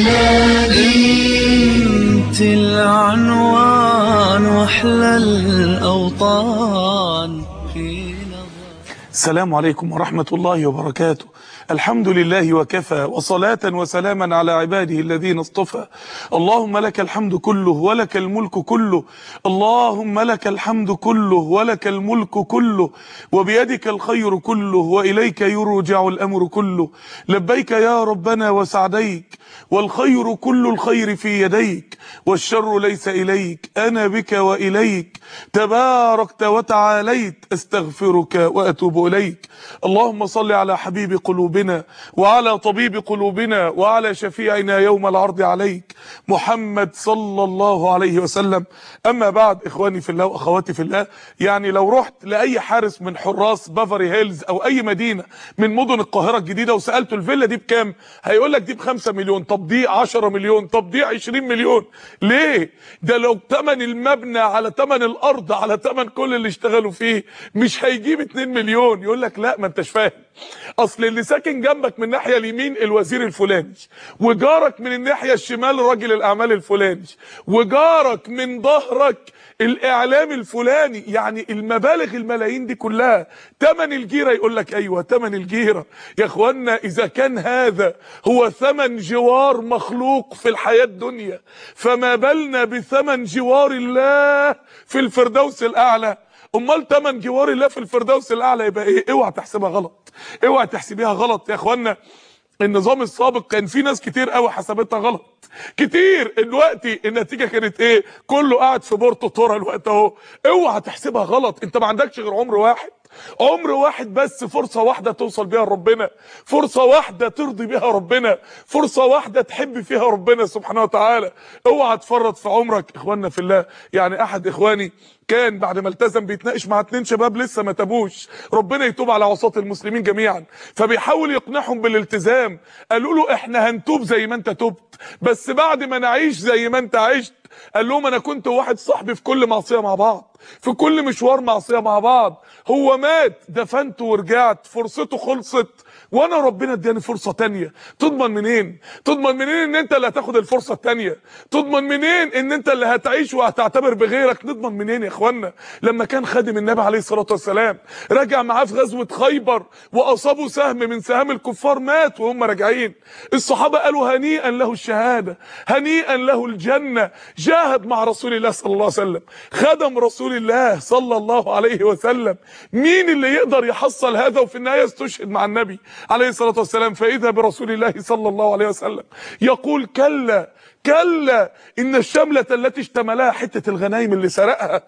انت العنوان واحلى الاوطان في السلام عليكم ورحمة الله وبركاته الحمد لله وكفى وصلاة وسلاما على عباده الذين اصطفى اللهم لك الحمد كله ولك الملك كله اللهم لك الحمد كله ولك الملك كله وبيدك الخير كله وإليك يرجع الأمر كله لبيك يا ربنا وسعديك والخير كل الخير في يديك والشر ليس إليك أنا بك وإليك تباركت وتعاليت استغفرك وأتوب إليك اللهم صل على حبيب قلوبنا وعلى طبيب قلوبنا وعلى شفيعنا يوم العرض عليك محمد صلى الله عليه وسلم أما بعد إخواني في الله وأخواتي في الله يعني لو رحت لأي حارس من حراس بافاري هيلز أو أي مدينة من مدن القاهرة الجديدة وسألته الفيلا دي بكام هيقول لك دي بخمسة مليون طب دي 10 مليون طب دي 20 مليون ليه ده لو تمن المبنى على تمن الأرض على تمن كل اللي اشتغلوا فيه مش هيجيب 2 مليون يقول لك لا ما انتش فاهم اصل اللي ساكن جنبك من الناحيه اليمين الوزير الفلاني وجارك من الناحيه الشمال راجل الاعمال الفلاني وجارك من ظهرك الاعلام الفلاني يعني المبالغ الملايين دي كلها تمن الجيره يقول لك ايوه تمن الجيره يا اخوانا اذا كان هذا هو ثمن جوار مخلوق في الحياه الدنيا فما بالنا بثمن جوار الله في الفردوس الاعلى امال تمن جوار الله في الفردوس الاعلى يبقى ايه اوعى تحسبها غلط اوعى تحسبيها غلط يا اخوانا النظام السابق كان في ناس كتير قوي حسبتها غلط كتير دلوقتي النتيجه كانت ايه كله قاعد في بورتو تورا الوقت اهو اوعى تحسبها غلط انت ما عندكش غير عمر واحد عمر واحد بس فرصة واحدة توصل بيها لربنا فرصة واحدة ترضي بيها ربنا فرصة واحدة تحب فيها ربنا سبحانه وتعالى اوعى تفرط في عمرك اخواننا في الله يعني احد اخواني كان بعد ما التزم بيتناقش مع اتنين شباب لسه ما تابوش ربنا يتوب على عصاة المسلمين جميعا فبيحاول يقنعهم بالالتزام قالوا له احنا هنتوب زي ما انت تبت بس بعد ما نعيش زي ما انت عشت قال لهم انا كنت واحد صاحبي في كل معصيه مع بعض في كل مشوار معصيه مع بعض هو مات دفنته ورجعت فرصته خلصت وانا ربنا اداني فرصه تانية تضمن منين تضمن منين ان انت اللي هتاخد الفرصه التانية تضمن منين ان انت اللي هتعيش وهتعتبر بغيرك نضمن منين يا اخوانا لما كان خادم النبي عليه الصلاه والسلام رجع معاه في غزوه خيبر واصابه سهم من سهام الكفار مات وهم راجعين الصحابه قالوا هنيئا له الشهاده هنيئا له الجنه جاهد مع رسول الله صلى الله عليه وسلم خدم رسول الله صلى الله عليه وسلم مين اللي يقدر يحصل هذا وفي النهايه يستشهد مع النبي عليه الصلاة والسلام فإذا برسول الله صلى الله عليه وسلم يقول كلا كلا إن الشملة التي اشتملها حتة الغنايم اللي سرقها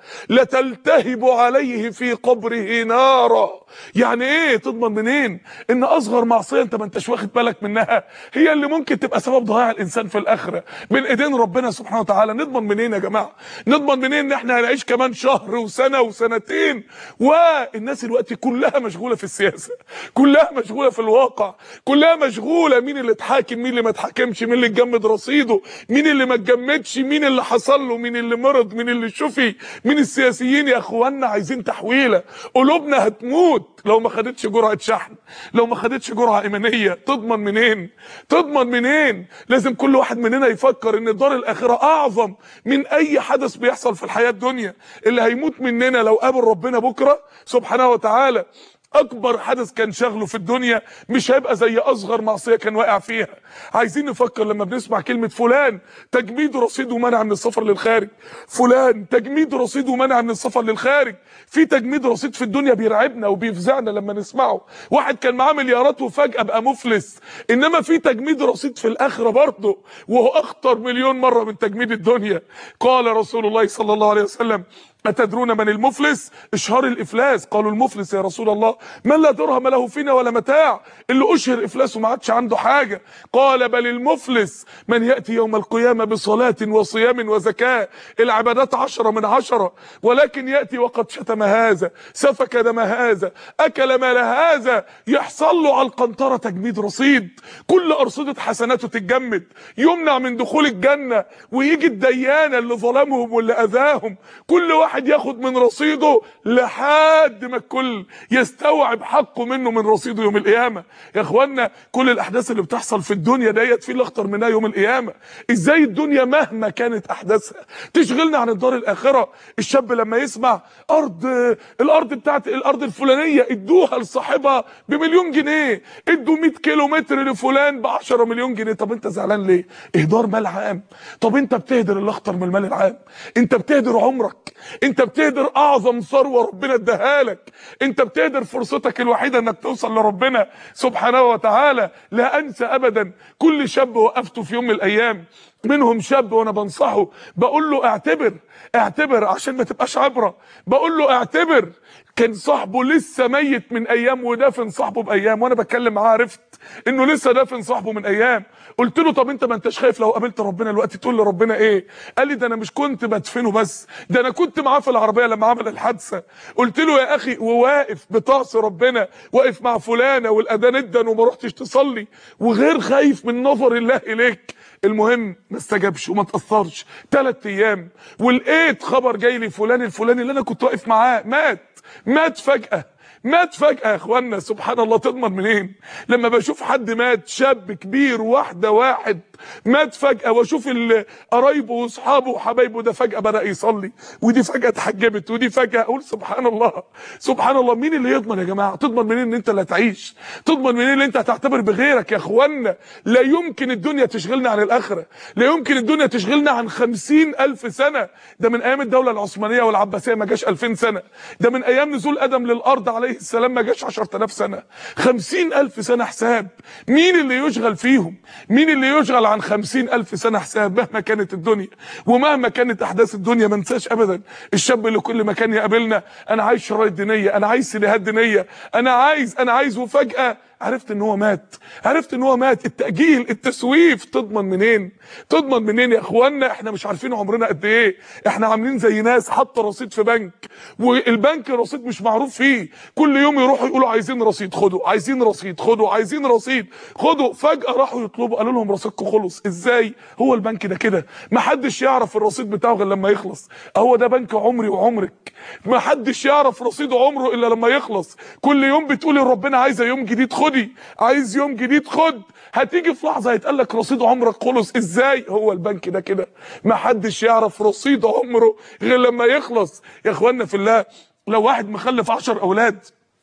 لتلتهب عليه في قبره نارا يعني ايه تضمن منين ان اصغر معصية انت ما انتش واخد بالك منها هي اللي ممكن تبقى سبب ضياع الانسان في الاخرة بين ايدين ربنا سبحانه وتعالى نضمن منين يا جماعة نضمن منين ان احنا هنعيش كمان شهر وسنة وسنتين والناس الوقت كلها مشغولة في السياسة كلها مشغولة في الواقع كلها مشغولة مين اللي اتحاكم مين اللي ما اتحاكمش مين اللي اتجمد رصيده مين اللي ما اتجمدش مين اللي حصل له مين اللي مرض مين اللي شفي مين السياسيين يا اخوانا عايزين تحويله قلوبنا هتموت لو ما خدتش جرعه شحن لو ما خدتش جرعه ايمانيه تضمن منين تضمن منين لازم كل واحد مننا يفكر ان الدار الاخره اعظم من اي حدث بيحصل في الحياه الدنيا اللي هيموت مننا لو قابل ربنا بكره سبحانه وتعالى اكبر حدث كان شغله في الدنيا مش هيبقى زي اصغر معصيه كان واقع فيها عايزين نفكر لما بنسمع كلمه فلان تجميد رصيد ومنع من السفر للخارج فلان تجميد رصيد ومنع من السفر للخارج في تجميد رصيد في الدنيا بيرعبنا وبيفزعنا لما نسمعه واحد كان معاه مليارات وفجاه بقى مفلس انما في تجميد رصيد في الاخره برضه وهو اخطر مليون مره من تجميد الدنيا قال رسول الله صلى الله عليه وسلم أتدرون من المفلس اشهار الإفلاس قالوا المفلس يا رسول الله من لا درهم له فينا ولا متاع اللي أشهر إفلاسه ما عادش عنده حاجة قال بل المفلس من يأتي يوم القيامة بصلاة وصيام وزكاة العبادات عشرة من عشرة ولكن يأتي وقد شتم هذا سفك دم هذا أكل مال هذا يحصل له على القنطرة تجميد رصيد كل أرصدة حسناته تتجمد يمنع من دخول الجنة ويجي الديانة اللي ظلمهم واللي أذاهم كل واحد واحد ياخد من رصيده لحد ما الكل يستوعب حقه منه من رصيده يوم القيامه يا اخوانا كل الاحداث اللي بتحصل في الدنيا ديت في اللي اخطر منها يوم القيامه ازاي الدنيا مهما كانت احداثها تشغلنا عن الدار الاخره الشاب لما يسمع ارض الارض بتاعت الارض الفلانيه ادوها لصاحبها بمليون جنيه ادوا 100 كيلو متر لفلان ب 10 مليون جنيه طب انت زعلان ليه اهدار مال عام طب انت بتهدر اللي اخطر من المال العام انت بتهدر عمرك انت بتهدر اعظم ثروه ربنا اداها لك انت بتهدر فرصتك الوحيده انك توصل لربنا سبحانه وتعالى لا انسى ابدا كل شاب وقفته في يوم من الايام منهم شاب وانا بنصحه بقول له اعتبر اعتبر عشان ما تبقاش عبره بقول له اعتبر كان صاحبه لسه ميت من ايام ودافن صاحبه بايام وانا بتكلم معاه عرفت انه لسه دافن صاحبه من ايام قلت له طب انت ما انتش خايف لو قابلت ربنا دلوقتي تقول لربنا ايه قال لي ده انا مش كنت بدفنه بس ده انا كنت معاه في العربيه لما عمل الحادثه قلت له يا اخي وواقف بتعصي ربنا واقف مع فلانه والاذان ادن وما رحتش تصلي وغير خايف من نظر الله اليك المهم ما استجابش وما تاثرش ثلاث ايام ولقيت خبر جاي لي فلان الفلاني اللي انا كنت واقف معاه مات مات فجاه مات فجأة يا اخوانا سبحان الله تضمن منين لما بشوف حد مات شاب كبير واحدة واحد مات فجأة واشوف ال- قرايبه واصحابه وحبايبه ده فجأة بدأ يصلي ودي فجأة اتحجبت ودي فجأة اقول سبحان الله سبحان الله مين اللي يضمن يا جماعة تضمن منين ان انت اللي هتعيش تضمن منين ان انت هتعتبر بغيرك يا اخوانا لا يمكن الدنيا تشغلنا عن الاخرة لا يمكن الدنيا تشغلنا عن خمسين الف سنة ده من ايام الدولة العثمانية والعباسية ما جاش الفين سنة ده من ايام نزول ادم للارض عليه السلام ما جاش عشرة الاف سنة خمسين الف سنة حساب مين اللي يشغل فيهم مين اللي يشغل عن خمسين الف سنة حساب مهما كانت الدنيا ومهما كانت احداث الدنيا ما ننساش ابدا الشاب اللي كل مكان يقابلنا انا عايز شرايط دينية انا عايز سيديهات دينية انا عايز انا عايز وفجأة عرفت ان هو مات عرفت ان هو مات التأجيل التسويف تضمن منين تضمن منين يا اخوانا احنا مش عارفين عمرنا قد ايه احنا عاملين زي ناس حاطه رصيد في بنك والبنك الرصيد مش معروف فيه كل يوم يروحوا يقولوا عايزين رصيد خدوا عايزين رصيد خدوا عايزين رصيد خدوا فجأة راحوا يطلبوا قالوا لهم رصيدكم خلص ازاي هو البنك ده كده محدش يعرف الرصيد بتاعه غير لما يخلص هو ده بنك عمري وعمرك محدش يعرف رصيد عمره الا لما يخلص كل يوم بتقولي ربنا عايزه يوم جديد خدي عايز يوم جديد خد هتيجي في لحظه هيتقال لك رصيد عمرك خلص ازاي هو البنك ده كده محدش يعرف رصيد عمره غير لما يخلص يا اخوانا في الله لو واحد مخلف عشر اولاد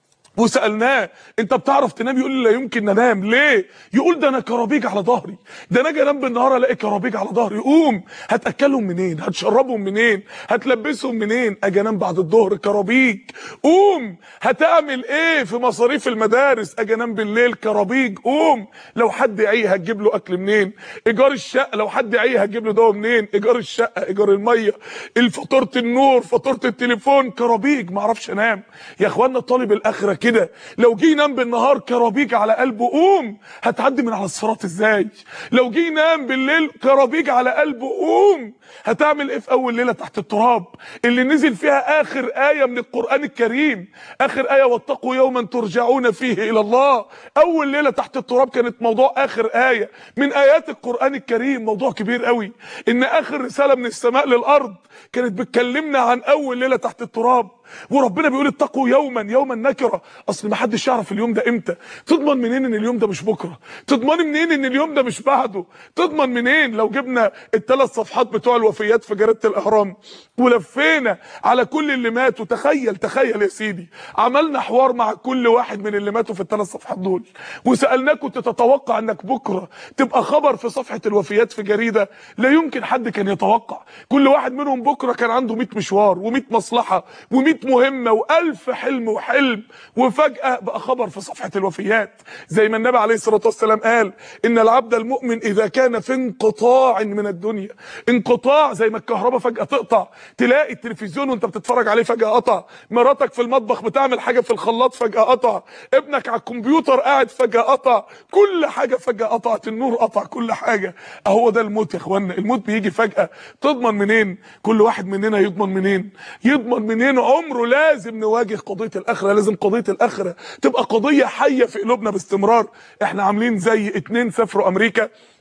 وسالناه انت بتعرف تنام يقول لي لا يمكن انام ليه يقول ده انا كرابيج على ظهري ده انا اجي انام بالنهار الاقي كرابيج على ظهري قوم هتاكلهم منين هتشربهم منين هتلبسهم منين اجي انام بعد الظهر كرابيج قوم هتعمل ايه في مصاريف المدارس اجي انام بالليل كرابيج قوم لو حد عيه هتجيب له اكل منين ايجار الشقه لو حد عيه هتجيب له دواء منين ايجار الشقه ايجار الميه فاتوره النور فاتوره التليفون كرابيج ما اعرفش انام يا اخوانا طالب الاخره كده لو جه ينام بالنهار كرابيج على قلبه قوم هتعدي من على الصراط ازاي لو جه ينام بالليل كرابيج على قلبه قوم هتعمل ايه في اول ليله تحت التراب اللي نزل فيها اخر ايه من القران الكريم اخر ايه واتقوا يوما ترجعون فيه الى الله اول ليله تحت التراب كانت موضوع اخر ايه من ايات القران الكريم موضوع كبير قوي ان اخر رساله من السماء للارض كانت بتكلمنا عن اول ليله تحت التراب وربنا بيقول اتقوا يوما يوما نكره اصل ما حدش يعرف اليوم ده امتى تضمن منين ان اليوم ده مش بكره تضمن منين ان اليوم ده مش بعده تضمن منين لو جبنا الثلاث صفحات بتوع الوفيات في جريده الاهرام ولفينا على كل اللي ماتوا تخيل تخيل يا سيدي عملنا حوار مع كل واحد من اللي ماتوا في الثلاث صفحات دول وسالناك كنت تتوقع انك بكره تبقى خبر في صفحه الوفيات في جريده لا يمكن حد كان يتوقع كل واحد منهم بكره كان عنده 100 مشوار و100 مصلحه و100 مهمه و1000 حلم وحلم وفجاه بقى خبر في صفحه الوفيات زي ما النبي عليه الصلاه والسلام قال ان العبد المؤمن اذا كان في انقطاع من الدنيا انقطاع زي ما الكهرباء فجاه تقطع تلاقي التلفزيون وانت بتتفرج عليه فجاه قطع مراتك في المطبخ بتعمل حاجه في الخلاط فجاه قطع ابنك على الكمبيوتر قاعد فجاه قطع كل حاجه فجاه قطعت النور قطع كل حاجه اهو ده الموت يا اخوانا الموت بيجي فجاه تضمن منين كل واحد مننا يضمن منين يضمن منين عمره لازم نواجه قضيه الاخره لازم قضيه الاخره تبقى قضيه حيه في قلوبنا باستمرار احنا عاملين زي اتنين سافروا امريكا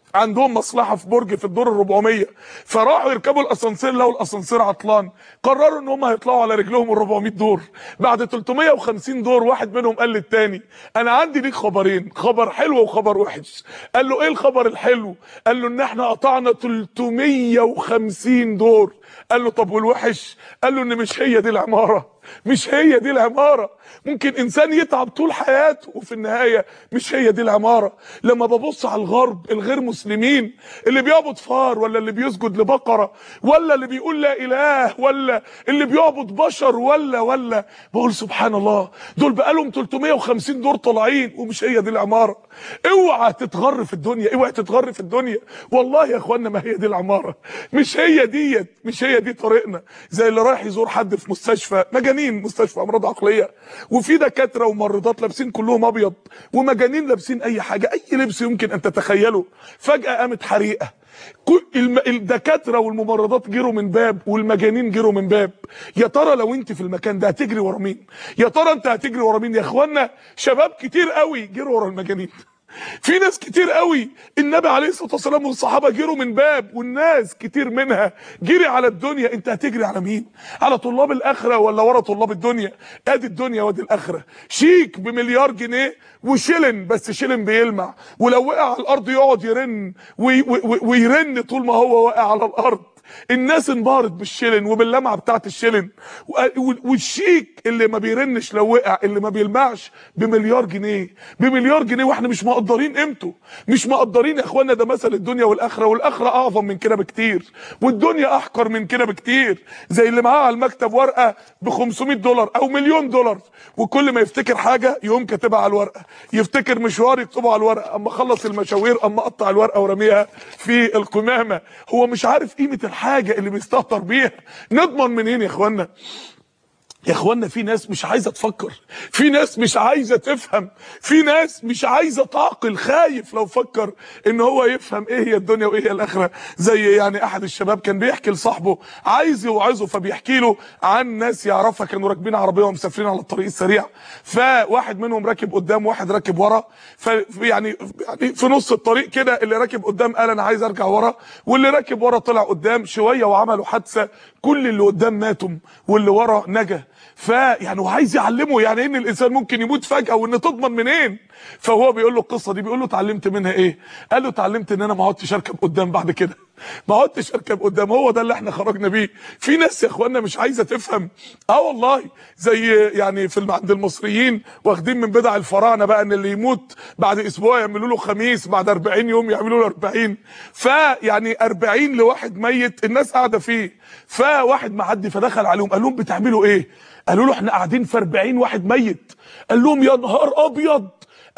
عندهم مصلحه في برج في الدور ال 400 فراحوا يركبوا الاسانسير لقوا الاسانسير عطلان قرروا ان هم هيطلعوا على رجلهم ال 400 دور بعد 350 دور واحد منهم قال للتاني انا عندي ليك خبرين خبر حلو وخبر وحش قال له ايه الخبر الحلو قال له ان احنا قطعنا 350 دور قال له طب والوحش قال له ان مش هي دي العماره مش هي دي العمارة ممكن انسان يتعب طول حياته وفي النهاية مش هي دي العمارة لما ببص على الغرب الغير مسلمين اللي بيعبد فار ولا اللي بيسجد لبقرة ولا اللي بيقول لا اله ولا اللي بيعبد بشر ولا ولا بقول سبحان الله دول بقالهم 350 دور طالعين ومش هي دي العمارة اوعى تتغر في الدنيا اوعى تتغر في الدنيا والله يا اخوانا ما هي دي العمارة مش هي ديت مش هي دي طريقنا زي اللي رايح يزور حد في مستشفى مجانين مستشفى امراض عقليه وفي دكاتره وممرضات لابسين كلهم ابيض ومجانين لابسين اي حاجه اي لبس يمكن ان تتخيله فجاه قامت حريقه كل الم- الدكاتره والممرضات جروا من باب والمجانين جروا من باب يا ترى لو انت في المكان ده هتجري ورا مين يا ترى انت هتجري ورا مين يا اخوانا شباب كتير قوي جروا ورا المجانين في ناس كتير قوي النبي عليه الصلاه والسلام والصحابه جروا من باب والناس كتير منها جري على الدنيا انت هتجري على مين على طلاب الاخره ولا ورا طلاب الدنيا ادي الدنيا وادي الاخره شيك بمليار جنيه وشلن بس شلن بيلمع ولو وقع على الارض يقعد يرن وي وي ويرن طول ما هو واقع على الارض الناس انبهرت بالشلن وباللمعه بتاعت الشلن و- والشيك اللي ما بيرنش لو وقع اللي ما بيلمعش بمليار جنيه بمليار جنيه واحنا مش مقدرين قيمته مش مقدرين يا اخوانا ده مثل الدنيا والاخره والاخره اعظم من كده بكتير والدنيا احقر من كده بكتير زي اللي معاه على المكتب ورقه ب 500 دولار او مليون دولار وكل ما يفتكر حاجه يقوم كاتبها على الورقه يفتكر مشوار يكتبه على الورقه اما خلص المشاوير اما قطع الورقه ورميها في القمامه هو مش عارف قيمه الحاجه اللي بيستهتر بيها نضمن منين يا اخوانا يا اخوانا في ناس مش عايزه تفكر في ناس مش عايزه تفهم في ناس مش عايزه تعقل خايف لو فكر ان هو يفهم ايه هي الدنيا وايه هي الاخره زي يعني احد الشباب كان بيحكي لصاحبه عايز يوعظه فبيحكي له عن ناس يعرفها كانوا راكبين عربيه ومسافرين على الطريق السريع فواحد منهم راكب قدام واحد راكب ورا ف يعني يعني في نص الطريق كده اللي راكب قدام قال انا عايز ارجع ورا واللي راكب ورا طلع قدام شويه وعملوا حادثه كل اللي قدام ماتوا واللي ورا نجا فيعني هو عايز يعلمه يعني ان الانسان ممكن يموت فجاه وان تضمن منين فهو بيقول له القصه دي بيقول له اتعلمت منها ايه قال له اتعلمت ان انا ما اقعدش اركب قدام بعد كده ما اقعدش اركب قدام هو ده اللي احنا خرجنا بيه في ناس يا اخوانا مش عايزه تفهم اه والله زي يعني في الم- عند المصريين واخدين من بدع الفراعنه بقى ان اللي يموت بعد اسبوع يعملوا له خميس بعد 40 يوم يعملوا له 40 فيعني 40 لواحد ميت الناس قاعده فيه فواحد معدي فدخل عليهم قال لهم بتعملوا ايه قالوا له احنا قاعدين في 40 واحد ميت قال لهم يا نهار ابيض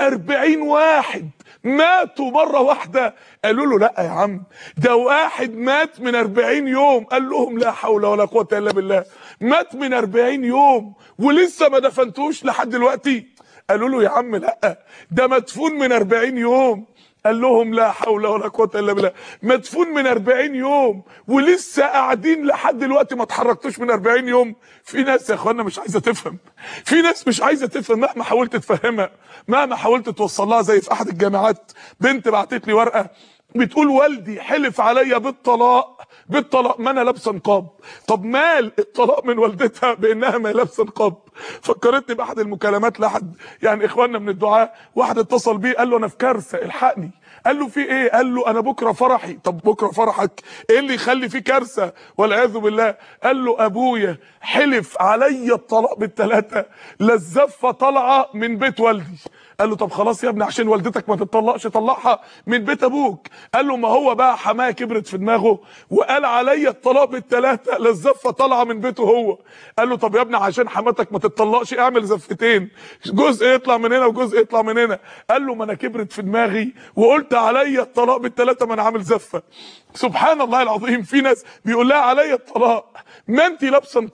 40 واحد ماتوا مرة واحدة قالوا له لا يا عم ده واحد مات من 40 يوم قال لهم لا حول ولا قوة الا بالله مات من 40 يوم ولسه ما دفنتوش لحد دلوقتي قالوا له يا عم لا ده مدفون من 40 يوم قال لهم لا حول ولا قوه الا بالله مدفون من 40 يوم ولسه قاعدين لحد دلوقتي ما اتحركتوش من 40 يوم في ناس يا اخوانا مش عايزه تفهم في ناس مش عايزه تفهم مهما حاولت تفهمها مهما حاولت توصل لها زي في احد الجامعات بنت بعتت لي ورقه بتقول والدي حلف عليا بالطلاق بالطلاق ما انا لابسه نقاب طب مال الطلاق من والدتها بانها ما لابسه نقاب فكرتني باحد المكالمات لاحد يعني اخواننا من الدعاء واحد اتصل بيه قال له انا في كارثه الحقني قال له في ايه قال له انا بكره فرحي طب بكره فرحك ايه اللي يخلي فيه كارثه والعياذ بالله قال له ابويا حلف عليا الطلاق بالثلاثه لا الزفه طالعه من بيت والدي قال له طب خلاص يا ابني عشان والدتك ما تطلقش طلقها من بيت ابوك قال له ما هو بقى حماه كبرت في دماغه وقال عليا الطلاق بالثلاثه لا الزفه طالعه من بيته هو قال له طب يا ابني عشان حماتك ما تطلقش اعمل زفتين جزء يطلع من هنا وجزء يطلع من هنا قال له ما انا كبرت في دماغي وقلت عليا الطلاق بالثلاثه ما انا عامل زفه سبحان الله العظيم في ناس بيقول لها عليا الطلاق ما انت لابسه نقاب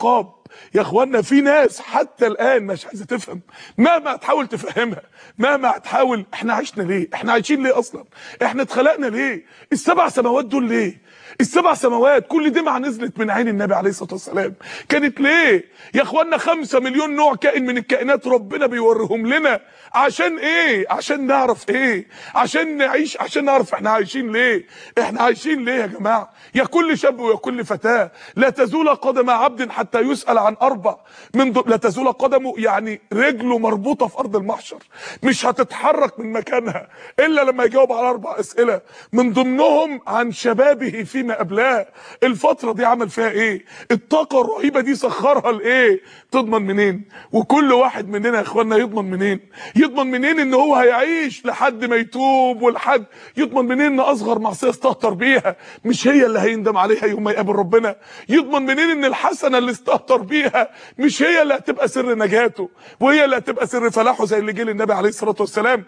يا اخوانا في ناس حتى الان مش عايزه تفهم مهما هتحاول تفهمها مهما هتحاول احنا عشنا ليه احنا عايشين ليه اصلا احنا اتخلقنا ليه السبع سماوات دول ليه السبع سماوات كل دمعة نزلت من عين النبي عليه الصلاة والسلام كانت ليه يا اخوانا خمسة مليون نوع كائن من الكائنات ربنا بيوريهم لنا عشان ايه عشان نعرف ايه عشان نعيش عشان نعرف احنا عايشين ليه احنا عايشين ليه يا جماعة يا كل شاب ويا كل فتاة لا تزول قدم عبد حتى يسأل عن اربع من ض... لا تزول قدمه يعني رجله مربوطة في ارض المحشر مش هتتحرك من مكانها الا لما يجاوب على اربع اسئلة من ضمنهم عن شبابه فيما قبلاه الفترة دي عمل فيها ايه الطاقة الرهيبة دي سخرها لايه تضمن منين وكل واحد مننا يا اخوانا يضمن منين يضمن منين ان هو هيعيش لحد ما يتوب ولحد يضمن منين ان اصغر معصية استهتر بيها مش هي اللي هيندم عليها يوم ما يقابل ربنا يضمن منين ان الحسنة اللي استهتر بيها مش هي اللي هتبقى سر نجاته وهي اللي هتبقى سر فلاحه زي اللي جه للنبي عليه الصلاة والسلام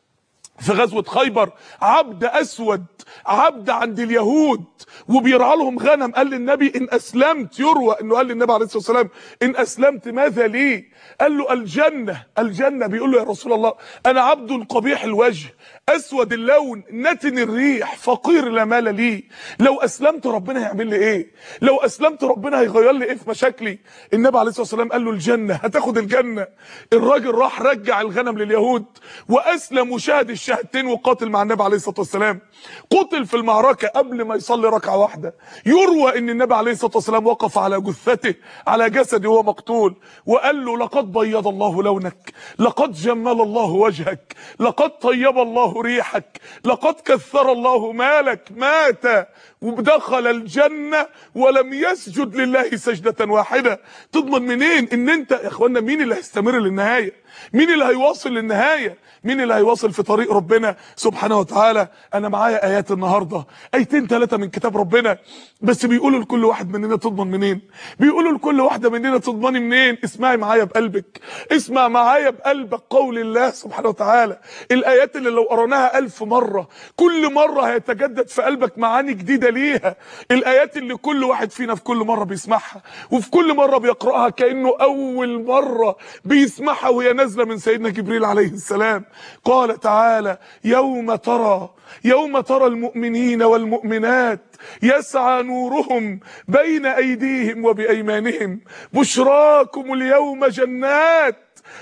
في غزوة خيبر عبد اسود عبد عند اليهود وبيرعى لهم غنم قال للنبي ان اسلمت يروى انه قال للنبي عليه الصلاه والسلام ان اسلمت ماذا لي قال له الجنه الجنه بيقول له يا رسول الله انا عبد قبيح الوجه اسود اللون نتن الريح فقير لا مال لي لو اسلمت ربنا هيعمل لي ايه لو اسلمت ربنا هيغير لي ايه في مشاكلي النبي عليه الصلاه والسلام قال له الجنه هتاخد الجنه الراجل راح رجع الغنم لليهود واسلم وشهد الشهادتين وقاتل مع النبي عليه الصلاه والسلام قتل في المعركه قبل ما يصلي ركعه واحده يروى ان النبي عليه الصلاه والسلام وقف على جثته على جسده وهو مقتول وقال له لقد بيض الله لونك لقد جمل الله وجهك لقد طيب الله ريحك لقد كثر الله مالك مات ودخل الجنة ولم يسجد لله سجدة واحدة تضمن منين ان انت يا اخوانا مين اللي هيستمر للنهاية مين اللي هيواصل للنهاية مين اللي هيواصل في طريق ربنا سبحانه وتعالى انا معايا ايات النهاردة ايتين ثلاثة من كتاب ربنا بس بيقولوا لكل واحد مننا تضمن منين بيقولوا لكل واحدة مننا تضمني منين اسمعي معايا بقلبك اسمع معايا بقلبك قول الله سبحانه وتعالى الايات اللي لو قرناها الف مرة كل مرة هيتجدد في قلبك معاني جديدة ليها الايات اللي كل واحد فينا في كل مرة بيسمعها وفي كل مرة بيقرأها كأنه اول مرة بيسمعها وهي نازلة من سيدنا جبريل عليه السلام قال تعالى يوم ترى يوم ترى المؤمنين والمؤمنات يسعى نورهم بين ايديهم وبايمانهم بشراكم اليوم جنات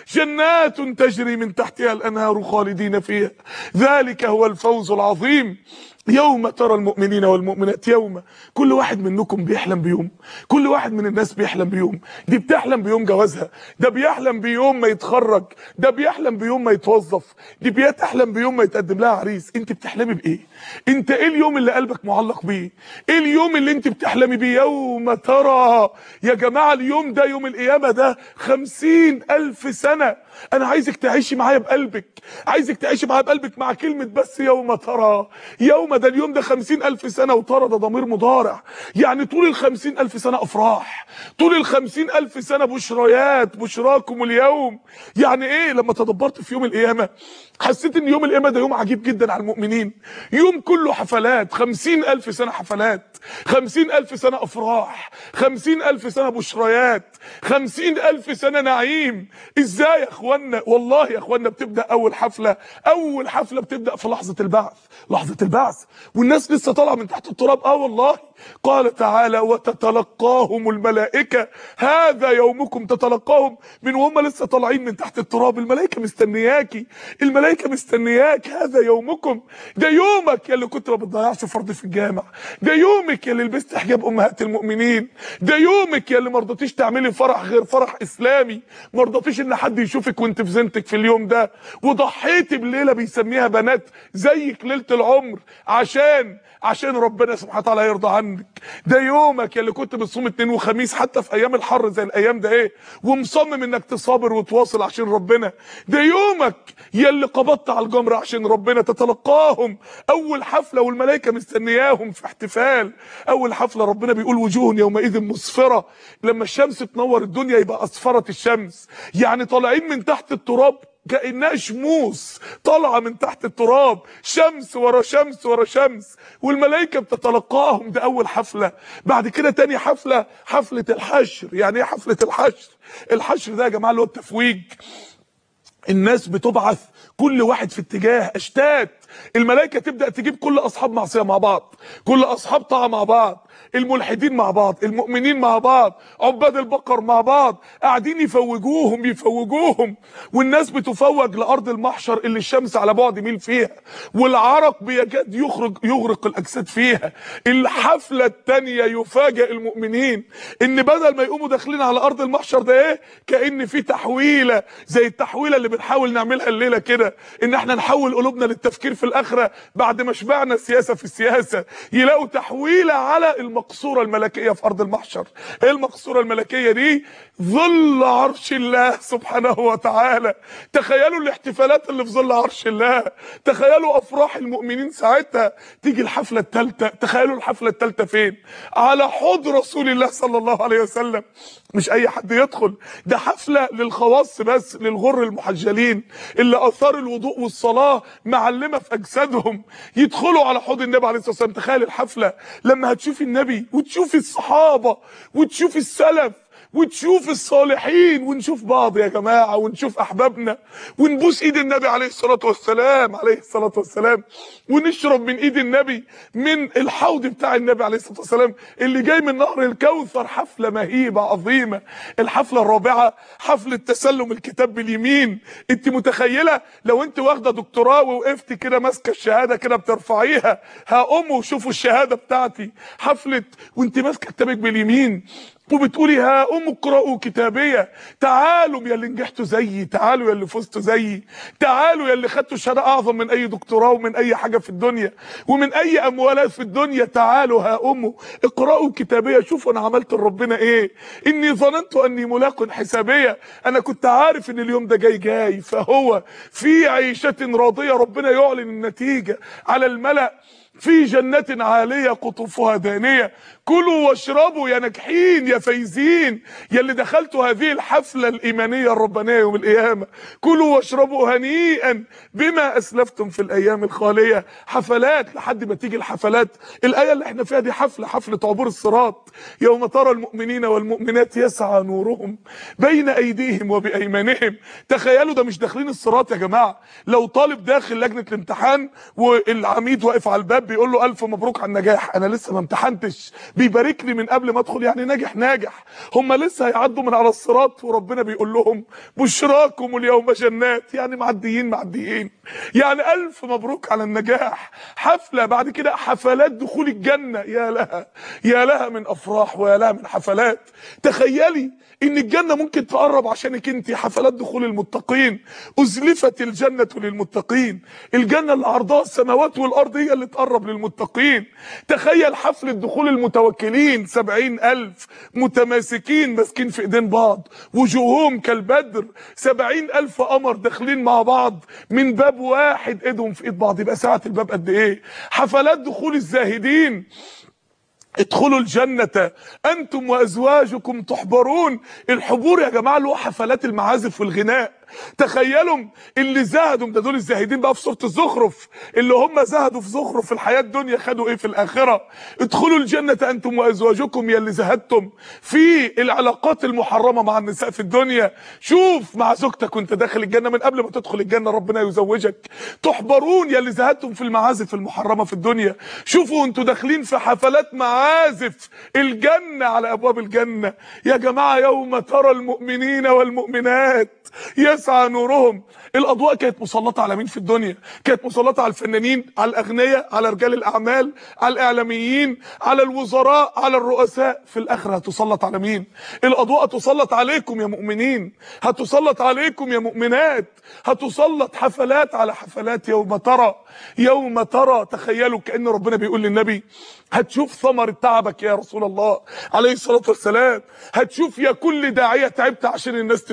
جنات تجري من تحتها الانهار خالدين فيها ذلك هو الفوز العظيم يوم ترى المؤمنين والمؤمنات يوم كل واحد منكم بيحلم بيوم كل واحد من الناس بيحلم بيوم دي بتحلم بيوم جوازها ده بيحلم بيوم ما يتخرج ده بيحلم بيوم ما يتوظف دي بتحلم بيوم ما يتقدم لها عريس انت بتحلمي بايه انت ايه اليوم اللي قلبك معلق بيه ايه اليوم اللي انت بتحلمي بيه يوم ترى يا جماعة اليوم ده يوم القيامة ده خمسين الف سنة انا عايزك تعيشي معايا بقلبك عايزك تعيشي معايا بقلبك مع كلمة بس يوم ترى يوم ده اليوم ده خمسين الف سنة وترى ده ضمير مضارع يعني طول الخمسين الف سنة افراح طول الخمسين الف سنة بشريات بشراكم اليوم يعني ايه لما تدبرت في يوم القيامة حسيت ان يوم القيامة ده يوم عجيب جدا على المؤمنين يوم كله حفلات خمسين الف سنة حفلات خمسين الف سنة افراح خمسين الف سنة بشريات خمسين الف سنة نعيم ازاي يا اخوانا والله يا اخوانا بتبدأ اول حفلة اول حفلة بتبدأ في لحظة البعث لحظة البعث والناس لسه طالعة من تحت التراب اه والله قال تعالى وتتلقاهم الملائكة هذا يومكم تتلقاهم من وهم لسه طالعين من تحت التراب الملائكة مستنياكي الملائكة مستنياك هذا يومكم ده يومك يا اللي كنت ما بتضيعش فرض في الجامع ده يومك يا اللي لبست حجاب امهات المؤمنين ده يومك يا اللي ما رضيتيش تعملي فرح غير فرح اسلامي ما رضيتيش ان حد يشوفك وانت في زينتك في اليوم ده وضحيتي بليله بيسميها بنات زيك ليله العمر عشان عشان ربنا سبحانه وتعالى يرضى عنك ده يومك يا اللي كنت بتصوم اثنين وخميس حتى في ايام الحر زي الايام ده ايه ومصمم انك تصابر وتواصل عشان ربنا ده يومك يا اللي قبضت على الجمر عشان ربنا تتلقاهم اول حفله والملائكه مستنياهم في احتفال اول حفله ربنا بيقول وجوه يومئذ مسفره لما الشمس تنور الدنيا يبقى اصفرت الشمس يعني طالعين من تحت التراب كانها شموس طالعه من تحت التراب شمس ورا شمس ورا شمس والملائكه بتتلقاهم ده اول حفله بعد كده تاني حفله حفله الحشر يعني ايه حفله الحشر الحشر ده يا جماعه اللي هو التفويج الناس بتبعث كل واحد في اتجاه اشتات الملائكه تبدا تجيب كل اصحاب معصيه مع بعض كل اصحاب طاعه مع بعض الملحدين مع بعض المؤمنين مع بعض عباد البقر مع بعض قاعدين يفوجوهم يفوجوهم والناس بتفوج لارض المحشر اللي الشمس على بعد ميل فيها والعرق بيكاد يخرج يغرق الاجساد فيها الحفله الثانيه يفاجئ المؤمنين ان بدل ما يقوموا داخلين على ارض المحشر ده ايه كان في تحويله زي التحويله اللي بنحاول نعملها الليله كده ان احنا نحول قلوبنا للتفكير في الاخره بعد ما شبعنا السياسه في السياسه يلاقوا تحويله على المقصوره الملكيه في ارض المحشر ايه المقصوره الملكيه دي ظل عرش الله سبحانه وتعالى تخيلوا الاحتفالات اللي في ظل عرش الله تخيلوا افراح المؤمنين ساعتها تيجي الحفله الثالثه تخيلوا الحفله الثالثه فين على حوض رسول الله صلى الله عليه وسلم مش اي حد يدخل ده حفله للخواص بس للغر المحجلين اللي اثار الوضوء والصلاه معلمه في اجسادهم يدخلوا على حوض النبي عليه الصلاه والسلام تخيل الحفله لما هتشوفي النبي وتشوفي الصحابه وتشوفي السلف وتشوف الصالحين ونشوف بعض يا جماعه ونشوف احبابنا ونبوس ايد النبي عليه الصلاه والسلام عليه الصلاه والسلام ونشرب من ايد النبي من الحوض بتاع النبي عليه الصلاه والسلام اللي جاي من نهر الكوثر حفله مهيبه عظيمه الحفله الرابعه حفله تسلم الكتاب باليمين انت متخيله لو انت واخده دكتوراه ووقفت كده ماسكه الشهاده كده بترفعيها هقوم وشوفوا الشهاده بتاعتي حفله وانت ماسكه كتابك باليمين وبتقولي ها ام اقرأوا كتابية تعالوا يا اللي نجحتوا زيي تعالوا يا اللي فزتوا زيي تعالوا يا اللي خدتوا شهادة اعظم من اي دكتوراه ومن اي حاجة في الدنيا ومن اي اموالات في الدنيا تعالوا ها ام اقرأوا كتابية شوفوا انا عملت لربنا ايه اني ظننت اني ملاق حسابية انا كنت عارف ان اليوم ده جاي جاي فهو في عيشة راضية ربنا يعلن النتيجة على الملأ في جنات عالية قطوفها دانية كلوا واشربوا يا ناجحين يا فايزين يا اللي دخلتوا هذه الحفلة الإيمانية الربانية يوم القيامة كلوا واشربوا هنيئا بما أسلفتم في الأيام الخالية حفلات لحد ما تيجي الحفلات الآية اللي احنا فيها دي حفلة حفلة عبور الصراط يوم ترى المؤمنين والمؤمنات يسعى نورهم بين أيديهم وبأيمانهم تخيلوا ده مش داخلين الصراط يا جماعة لو طالب داخل لجنة الامتحان والعميد واقف على الباب بيقول له ألف مبروك على النجاح أنا لسه ما امتحنتش بيبارك لي من قبل ما ادخل يعني ناجح ناجح هم لسه هيعدوا من على الصراط وربنا بيقول لهم بشراكم اليوم جنات يعني معديين معديين يعني ألف مبروك على النجاح حفلة بعد كده حفلات دخول الجنة يا لها يا لها من أفراح ويا لها من حفلات تخيلي ان الجنة ممكن تقرب عشانك انت حفلات دخول المتقين ازلفت الجنة للمتقين الجنة اللي عرضها السماوات والارض هي اللي تقرب للمتقين تخيل حفلة دخول المتوكلين سبعين الف متماسكين ماسكين في ايدين بعض وجوههم كالبدر سبعين الف قمر داخلين مع بعض من باب واحد ايدهم في ايد بعض يبقى ساعة الباب قد ايه حفلات دخول الزاهدين ادخلوا الجنة انتم وازواجكم تحبرون الحبور يا جماعة اللي هو حفلات المعازف والغناء تخيلوا اللي زهدوا ده دول الزاهدين بقى في سورة الزخرف اللي هم زهدوا في زخرف في الحياة الدنيا خدوا ايه في الاخرة ادخلوا الجنة انتم وازواجكم يا اللي زهدتم في العلاقات المحرمة مع النساء في الدنيا شوف مع زوجتك وانت داخل الجنة من قبل ما تدخل الجنة ربنا يزوجك تحبرون يا اللي زهدتم في المعازف المحرمة في الدنيا شوفوا انتوا داخلين في حفلات معازف الجنة على ابواب الجنة يا جماعة يوم ترى المؤمنين والمؤمنات يسعى نورهم الاضواء كانت مسلطه على مين في الدنيا كانت مسلطه على الفنانين على الاغنياء على رجال الاعمال على الاعلاميين على الوزراء على الرؤساء في الاخره هتسلط على مين الاضواء تسلط عليكم يا مؤمنين هتسلط عليكم يا مؤمنات هتسلط حفلات على حفلات يوم ترى يوم ترى تخيلوا كان ربنا بيقول للنبي هتشوف ثمر تعبك يا رسول الله عليه الصلاه والسلام هتشوف يا كل داعيه تعبت عشان الناس تتوب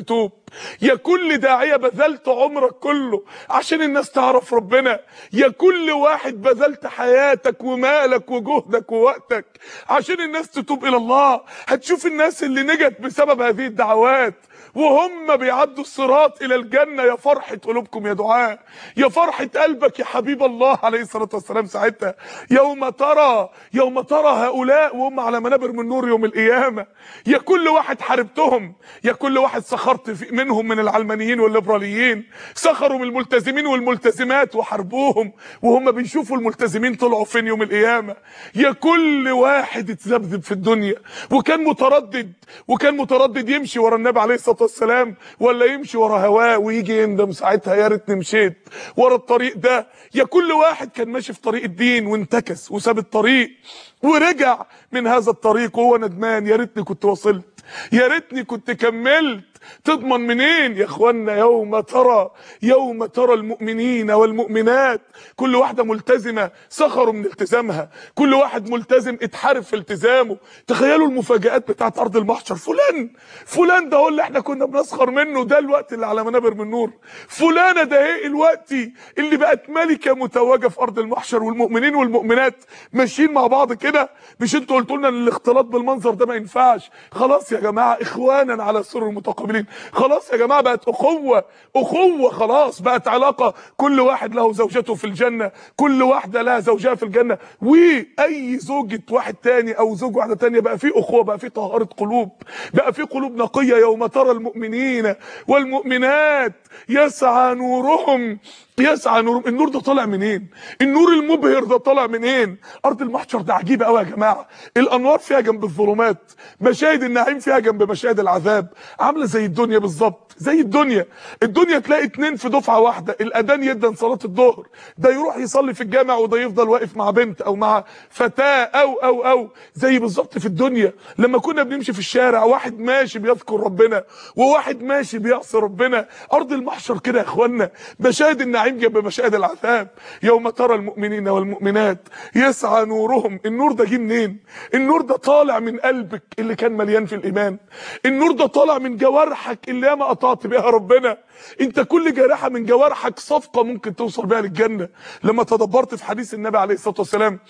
يا كل داعيه بذلت عمرك كله عشان الناس تعرف ربنا يا كل واحد بذلت حياتك ومالك وجهدك ووقتك عشان الناس تتوب الى الله هتشوف الناس اللي نجت بسبب هذه الدعوات وهم بيعدوا الصراط الى الجنه يا فرحه قلوبكم يا دعاء يا فرحه قلبك يا حبيب الله عليه الصلاه والسلام ساعتها يوم ترى يوم ترى هؤلاء وهم على منابر من نور يوم القيامه يا كل واحد حاربتهم يا كل واحد سخرت في منهم من العلمانيين والليبراليين سخروا من الملتزمين والملتزمات وحاربوهم وهم بيشوفوا الملتزمين طلعوا فين يوم القيامه يا كل واحد اتذبذب في الدنيا وكان متردد وكان متردد يمشي ورا النبي عليه الصلاه والسلام ولا يمشي ورا هواه ويجي يندم ساعتها يا ريتني مشيت ورا الطريق ده يا كل واحد كان ماشي في طريق الدين وانتكس وساب الطريق ورجع من هذا الطريق وهو ندمان يا ريتني كنت وصلت يا ريتني كنت كملت تضمن منين يا اخوانا يوم ترى يوم ترى المؤمنين والمؤمنات كل واحده ملتزمه سخروا من التزامها كل واحد ملتزم اتحارب في التزامه تخيلوا المفاجآت بتاعت ارض المحشر فلان فلان ده هو اللي احنا كنا بنسخر منه ده الوقت اللي على منابر من نور فلانه ده ايه الوقت اللي بقت ملكه متوجه في ارض المحشر والمؤمنين والمؤمنات ماشيين مع بعض كده مش انتوا قلتوا لنا ان الاختلاط بالمنظر ده ما ينفعش خلاص يا جماعه اخوانا على سر متقابلين خلاص يا جماعه بقت اخوه اخوه خلاص بقت علاقه كل واحد له زوجته في الجنه كل واحده لها زوجها في الجنه واي زوجه واحد تاني او زوج واحده تانيه بقى في اخوه بقى في طهاره قلوب بقى في قلوب نقيه يوم ترى المؤمنين والمؤمنات يسعى نورهم يسعى نورهم النور ده طالع منين النور المبهر ده طالع منين ارض المحشر ده عجيبه قوي يا جماعه الانوار فيها جنب الظلمات مشاهد النعيم فيها جنب مشاهد العذاب عامله زي الدنيا بالظبط زي الدنيا الدنيا تلاقي اتنين في دفعه واحده الاذان يدن صلاه الظهر ده يروح يصلي في الجامع وده يفضل واقف مع بنت او مع فتاه او او او زي بالظبط في الدنيا لما كنا بنمشي في الشارع واحد ماشي بيذكر ربنا وواحد ماشي بيعصي ربنا ارض المحشر كده يا اخوانا مشاهد النعيم جنب مشاهد العذاب يوم ترى المؤمنين والمؤمنات يسعى نورهم النور ده جه منين النور ده طالع من قلبك اللي كان مليان في الايمان النور ده طالع من جوارحك اللي ياما قطعت بيها ربنا انت كل جارحه من جوارحك صفقه ممكن توصل بيها للجنه لما تدبرت في حديث النبي عليه الصلاه والسلام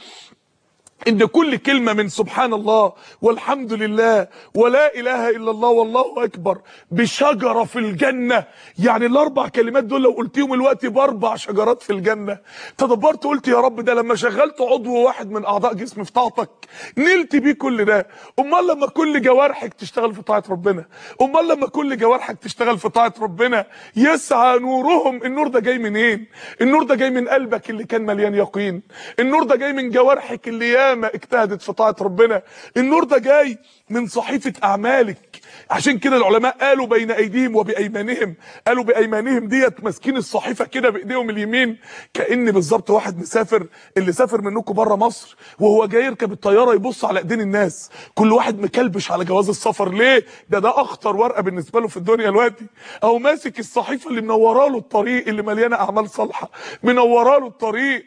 ان كل كلمه من سبحان الله والحمد لله ولا اله الا الله والله اكبر بشجره في الجنه يعني الاربع كلمات دول لو قلتيهم الوقت باربع شجرات في الجنه تدبرت قلت يا رب ده لما شغلت عضو واحد من اعضاء جسمي في طاعتك نلت بيه كل ده امال لما كل جوارحك تشتغل في طاعه ربنا امال لما كل جوارحك تشتغل في طاعه ربنا يسعى نورهم النور ده جاي منين النور ده جاي من قلبك اللي كان مليان يقين النور ده جاي من جوارحك اللي ياما اجتهدت في طاعه ربنا النور ده جاي من صحيفه اعمالك عشان كده العلماء قالوا بين ايديهم وبايمانهم قالوا بايمانهم ديت ماسكين الصحيفه كده بايديهم اليمين كان بالظبط واحد مسافر اللي سافر منكم بره مصر وهو جاي يركب الطياره يبص على ايدين الناس كل واحد مكلبش على جواز السفر ليه ده ده اخطر ورقه بالنسبه له في الدنيا دلوقتي او ماسك الصحيفه اللي منوره له الطريق اللي مليانه اعمال صالحه منوره له الطريق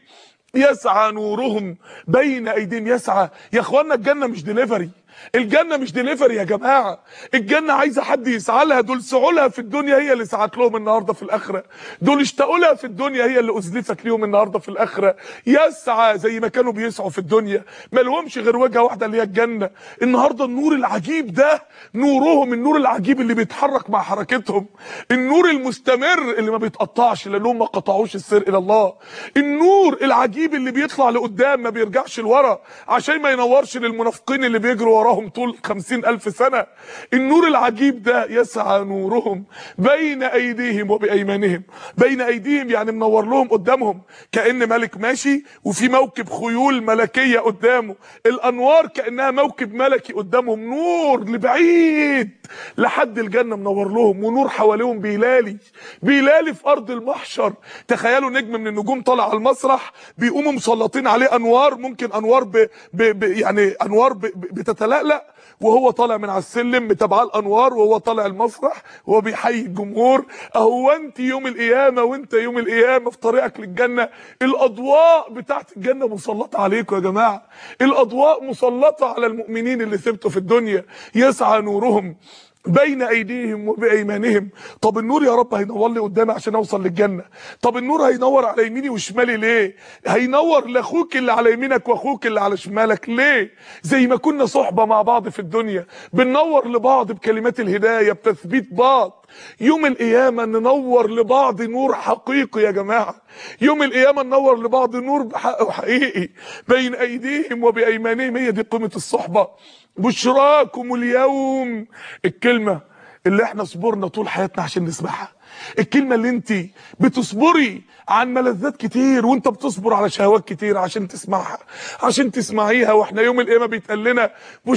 يسعى نورهم بين ايديهم يسعى يا اخوانا الجنه مش ديليفري الجنه مش ديليفري يا جماعه الجنه عايزه حد يسعى لها دول سعوا لها في الدنيا هي اللي سعت لهم النهارده في الاخره دول اشتاقوا لها في الدنيا هي اللي ازلفت ليهم النهارده في الاخره يسعى زي ما كانوا بيسعوا في الدنيا ما لهمش غير وجهه واحده اللي هي الجنه النهارده النور العجيب ده نورهم النور العجيب اللي بيتحرك مع حركتهم النور المستمر اللي ما بيتقطعش لانهم ما قطعوش السر الى الله النور العجيب اللي بيطلع لقدام ما بيرجعش لورا عشان ما ينورش للمنافقين اللي بيجروا وراهم طول خمسين ألف سنة النور العجيب ده يسعى نورهم بين أيديهم وبأيمانهم بين أيديهم يعني منور لهم قدامهم كأن ملك ماشي وفي موكب خيول ملكية قدامه الأنوار كأنها موكب ملكي قدامهم نور لبعيد لحد الجنة منور لهم ونور حواليهم بيلالي بيلالي في أرض المحشر تخيلوا نجم من النجوم طالع على المسرح بيقوموا مسلطين عليه أنوار ممكن أنوار ب... ب... ب... يعني أنوار ب... ب... بتتلألأ وهو طالع من على السلم متابعاه الانوار وهو طالع المسرح وهو بيحيي الجمهور اهو انت يوم القيامه وانت يوم القيامه في طريقك للجنه الاضواء بتاعت الجنه مسلطه عليكم يا جماعه الاضواء مسلطه على المؤمنين اللي ثبتوا في الدنيا يسعى نورهم بين ايديهم وبايمانهم طب النور يا رب هينور لي قدامي عشان اوصل للجنه طب النور هينور على يميني وشمالي ليه هينور لاخوك اللي على يمينك واخوك اللي على شمالك ليه زي ما كنا صحبه مع بعض في الدنيا بننور لبعض بكلمات الهدايه بتثبيت بعض يوم القيامة ننور لبعض نور حقيقي يا جماعة يوم القيامة ننور لبعض نور بحق حقيقي بين أيديهم وبأيمانهم هي دي قيمة الصحبة بشراكم اليوم الكلمة اللي احنا صبرنا طول حياتنا عشان نسمعها الكلمة اللي انت بتصبري عن ملذات كتير وانت بتصبر على شهوات كتير عشان تسمعها عشان تسمعيها واحنا يوم القيامة بيتقال لنا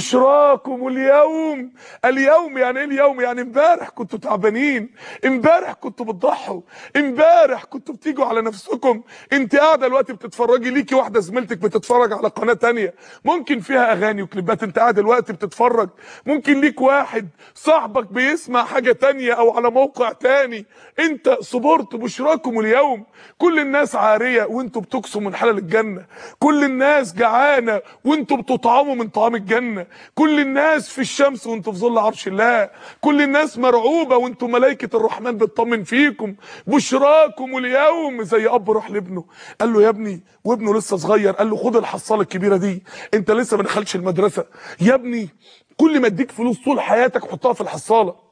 بشراكم اليوم اليوم يعني ايه اليوم يعني امبارح كنتوا تعبانين امبارح كنتوا بتضحوا امبارح كنتوا بتيجوا على نفسكم انت قاعدة دلوقتي بتتفرجي ليكي واحدة زميلتك بتتفرج على قناة تانية ممكن فيها اغاني وكليبات انت قاعد دلوقتي بتتفرج ممكن ليك واحد صاحبك بيسمع حاجة تانية او على موقع تاني انت صبرت بشراكم اليوم كل الناس عارية وانتوا بتكسوا من حلال الجنة كل الناس جعانة وانتوا بتطعموا من طعام الجنة كل الناس في الشمس وانتوا في ظل عرش الله كل الناس مرعوبة وانتوا ملائكة الرحمن بتطمن فيكم بشراكم اليوم زي اب راح لابنه قال له يا ابني وابنه لسه صغير قال له خد الحصالة الكبيرة دي انت لسه ما دخلتش المدرسة يا ابني كل ما اديك فلوس طول حياتك حطها في الحصاله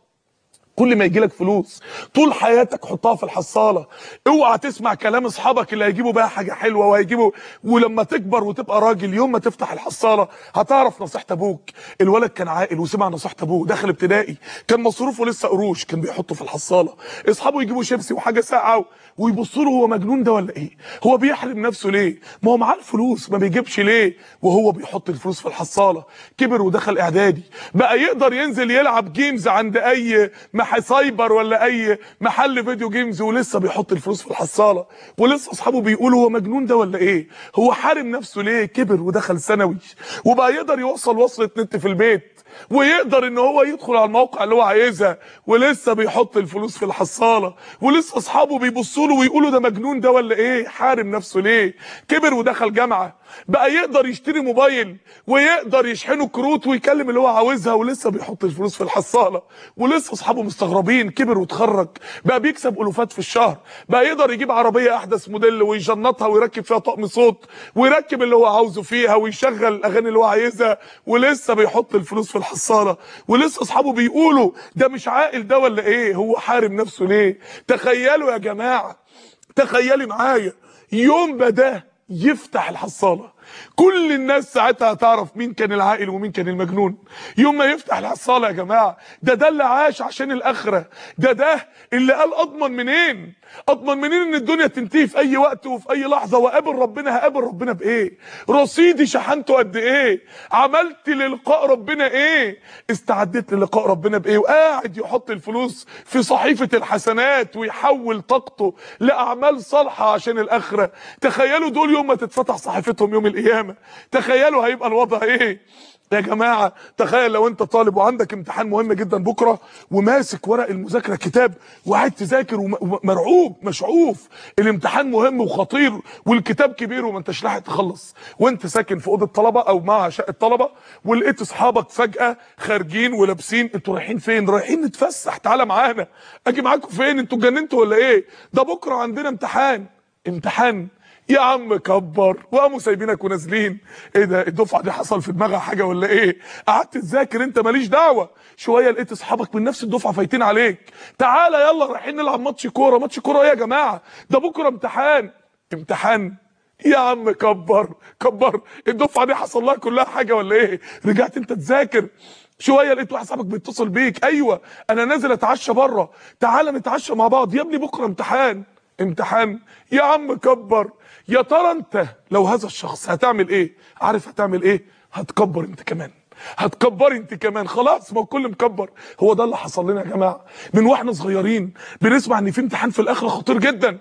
كل ما يجيلك فلوس طول حياتك حطها في الحصاله اوعى تسمع كلام اصحابك اللي هيجيبوا بقى حاجه حلوه وهيجيبوا ولما تكبر وتبقى راجل يوم ما تفتح الحصاله هتعرف نصيحه ابوك الولد كان عاقل وسمع نصيحه ابوه دخل ابتدائي كان مصروفه لسه قروش كان بيحطه في الحصاله اصحابه يجيبوا شيبسي وحاجه ساقعه ويبصوا له هو مجنون ده ولا ايه هو بيحرم نفسه ليه ما هو معاه الفلوس ما بيجيبش ليه وهو بيحط الفلوس في الحصاله كبر ودخل اعدادي بقى يقدر ينزل يلعب جيمز عند اي مح سايبر ولا اي محل فيديو جيمز ولسه بيحط الفلوس في الحصاله ولسه اصحابه بيقولوا هو مجنون ده ولا ايه هو حارم نفسه ليه كبر ودخل ثانوي وبقى يقدر يوصل وصلة نت في البيت ويقدر ان هو يدخل على الموقع اللي هو عايزها ولسه بيحط الفلوس في الحصاله ولسه اصحابه بيبصوا له ويقولوا ده مجنون ده ولا ايه حارم نفسه ليه كبر ودخل جامعه بقى يقدر يشتري موبايل ويقدر يشحنه كروت ويكلم اللي هو عاوزها ولسه بيحط الفلوس في الحصاله ولسه اصحابه مستغربين كبر واتخرج بقى بيكسب الوفات في الشهر بقى يقدر يجيب عربيه احدث موديل ويجنطها ويركب فيها طقم صوت ويركب اللي هو عاوزه فيها ويشغل الاغاني اللي هو عايزها ولسه بيحط الفلوس في الحصاله ولسه اصحابه بيقولوا ده مش عاقل ده ولا ايه هو حارم نفسه ليه تخيلوا يا جماعه تخيلي معايا يوم ما ده يفتح الحصاله كل الناس ساعتها هتعرف مين كان العاقل ومين كان المجنون يوم ما يفتح الحصاله يا جماعه ده ده اللي عاش عشان الاخره ده ده اللي قال اضمن منين اضمن منين ان الدنيا تنتهي في اي وقت وفي اي لحظه واقابل ربنا هقابل ربنا بايه رصيدي شحنته قد ايه عملت للقاء ربنا ايه استعديت للقاء ربنا بايه وقاعد يحط الفلوس في صحيفه الحسنات ويحول طاقته لاعمال صالحه عشان الاخره تخيلوا دول يوم ما تتفتح صحيفتهم يوم القيامه تخيلوا هيبقى الوضع ايه يا جماعه تخيل لو انت طالب وعندك امتحان مهم جدا بكره وماسك ورق المذاكره كتاب وقاعد تذاكر ومرعوب مشعوف الامتحان مهم وخطير والكتاب كبير وما انتش لاحق تخلص وانت ساكن في اوضه طلبه او مع شقه طلبه ولقيت اصحابك فجاه خارجين ولابسين انتوا رايحين فين رايحين نتفسح تعالى معانا اجي معاكم فين انتوا اتجننتوا ولا ايه ده بكره عندنا امتحان امتحان يا عم كبر وقاموا سايبينك ونازلين ايه ده الدفعه دي حصل في دماغها حاجه ولا ايه قعدت تذاكر انت ماليش دعوه شويه لقيت اصحابك من نفس الدفعه فايتين عليك تعالى يلا رايحين نلعب ماتش كوره ماتش كوره ايه يا جماعه ده بكره امتحان امتحان يا عم كبر كبر الدفعه دي حصل لها كلها حاجه ولا ايه رجعت انت تذاكر شويه لقيت واحد صاحبك بيتصل بيك ايوه انا نازل اتعشى بره تعالى نتعشى مع بعض يا ابني بكره امتحان امتحان يا عم كبر يا ترى انت لو هذا الشخص هتعمل ايه عارف هتعمل ايه هتكبر انت كمان هتكبري انت كمان خلاص ما الكل مكبر هو ده اللي حصل لنا يا جماعه من واحنا صغيرين بنسمع ان في امتحان في الاخره خطير جدا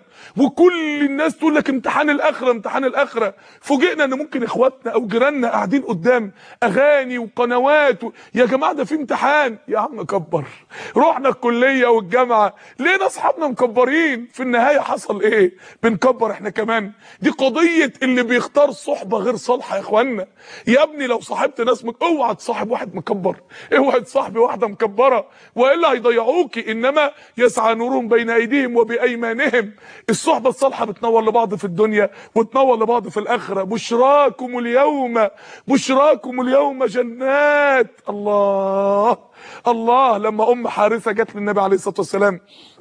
وكل الناس تقول لك امتحان الاخره امتحان الاخره فوجئنا ان ممكن اخواتنا او جيراننا قاعدين قدام اغاني وقنوات و... يا جماعه ده في امتحان يا عم كبر رحنا الكليه والجامعه لقينا اصحابنا مكبرين في النهايه حصل ايه بنكبر احنا كمان دي قضيه اللي بيختار صحبه غير صالحه يا اخوانا يا ابني لو صاحبت ناس مك... اوعى اوعى تصاحب واحد مكبر اوعى تصاحبي واحده مكبره والا هيضيعوكي انما يسعى نورهم بين ايديهم وبايمانهم الصحبه الصالحه بتنور لبعض في الدنيا وتنور لبعض في الاخره بشراكم اليوم بشراكم اليوم جنات الله الله لما ام حارثه جت للنبي عليه الصلاه والسلام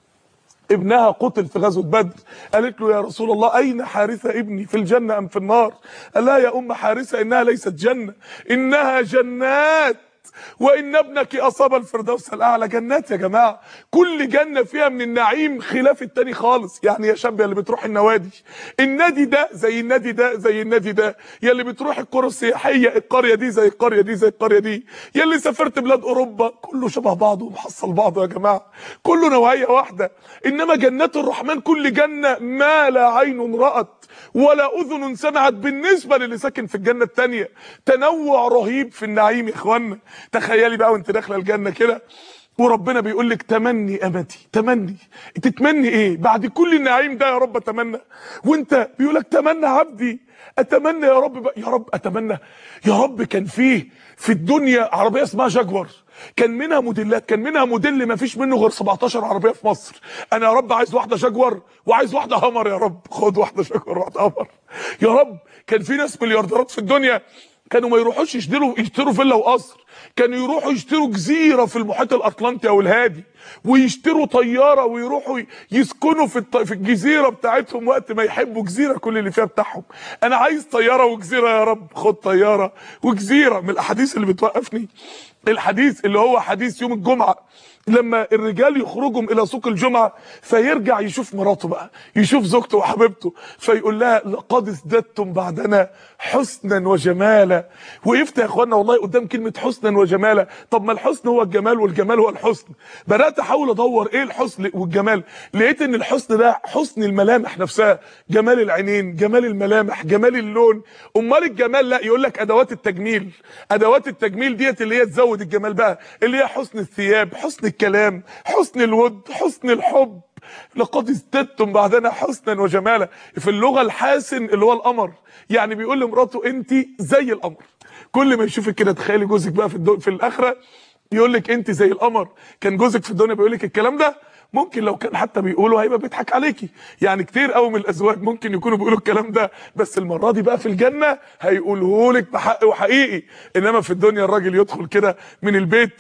ابنها قتل في غزوه بدر قالت له يا رسول الله اين حارثه ابني في الجنه ام في النار قال لها يا ام حارثه انها ليست جنه انها جنات وان ابنك اصاب الفردوس الاعلى جنات يا جماعه كل جنه فيها من النعيم خلاف التاني خالص يعني يا شاب يا اللي بتروح النوادي النادي ده زي النادي ده زي النادي ده يا اللي بتروح القرى السياحيه القريه دي زي القريه دي زي القريه دي يا اللي سافرت بلاد اوروبا كله شبه بعضه ومحصل بعضه يا جماعه كله نوعيه واحده انما جنات الرحمن كل جنه ما لا عين رأت ولا اذن سمعت بالنسبه للي ساكن في الجنه الثانيه تنوع رهيب في النعيم يا اخوانا تخيلي بقى وانت داخله الجنه كده وربنا بيقول لك تمني امتي تمني تتمني ايه بعد كل النعيم ده يا رب اتمنى وانت بيقول لك تمنى عبدي اتمنى يا رب بقى يا رب اتمنى يا رب كان فيه في الدنيا عربيه اسمها جاكور كان منها موديلات كان منها موديل ما فيش منه غير 17 عربيه في مصر انا يا رب عايز واحده جاكور وعايز واحده هامر يا رب خد واحده جاكور واحده هامر يا رب كان في ناس مليارديرات في الدنيا كانوا ما يروحوش يشتروا يشتروا فيلا وقصر كانوا يروحوا يشتروا جزيره في المحيط الاطلنطي او الهادي ويشتروا طياره ويروحوا يسكنوا في الط... في الجزيره بتاعتهم وقت ما يحبوا جزيره كل اللي فيها بتاعهم انا عايز طياره وجزيره يا رب خد طياره وجزيره من الاحاديث اللي بتوقفني الحديث اللي هو حديث يوم الجمعه لما الرجال يخرجوا الى سوق الجمعه فيرجع يشوف مراته بقى يشوف زوجته وحبيبته فيقول لها لقد ازددتم بعدنا حسنا وجمالا وقفت يا اخوانا والله قدام كلمه حسنا وجمالا طب ما الحسن هو الجمال والجمال هو الحسن بدات احاول ادور ايه الحسن والجمال لقيت ان الحسن ده حسن الملامح نفسها جمال العينين جمال الملامح جمال اللون امال الجمال لا يقول لك ادوات التجميل ادوات التجميل ديت اللي هي تزود الجمال بقى اللي هي حسن الثياب حسن الكلام حسن الود حسن الحب لقد ازددتم بعدنا حسنا وجمالا في اللغه الحاسن اللي هو القمر يعني بيقول لمراته انت زي القمر كل ما يشوفك كده تخيلي جوزك بقى في الدو... في الاخره يقول لك انت زي القمر كان جوزك في الدنيا بيقول لك الكلام ده ممكن لو كان حتى بيقولوا هيبقى بيضحك عليكي يعني كتير قوي من الازواج ممكن يكونوا بيقولوا الكلام ده بس المره دي بقى في الجنه هيقوله لك بحق وحقيقي انما في الدنيا الراجل يدخل كده من البيت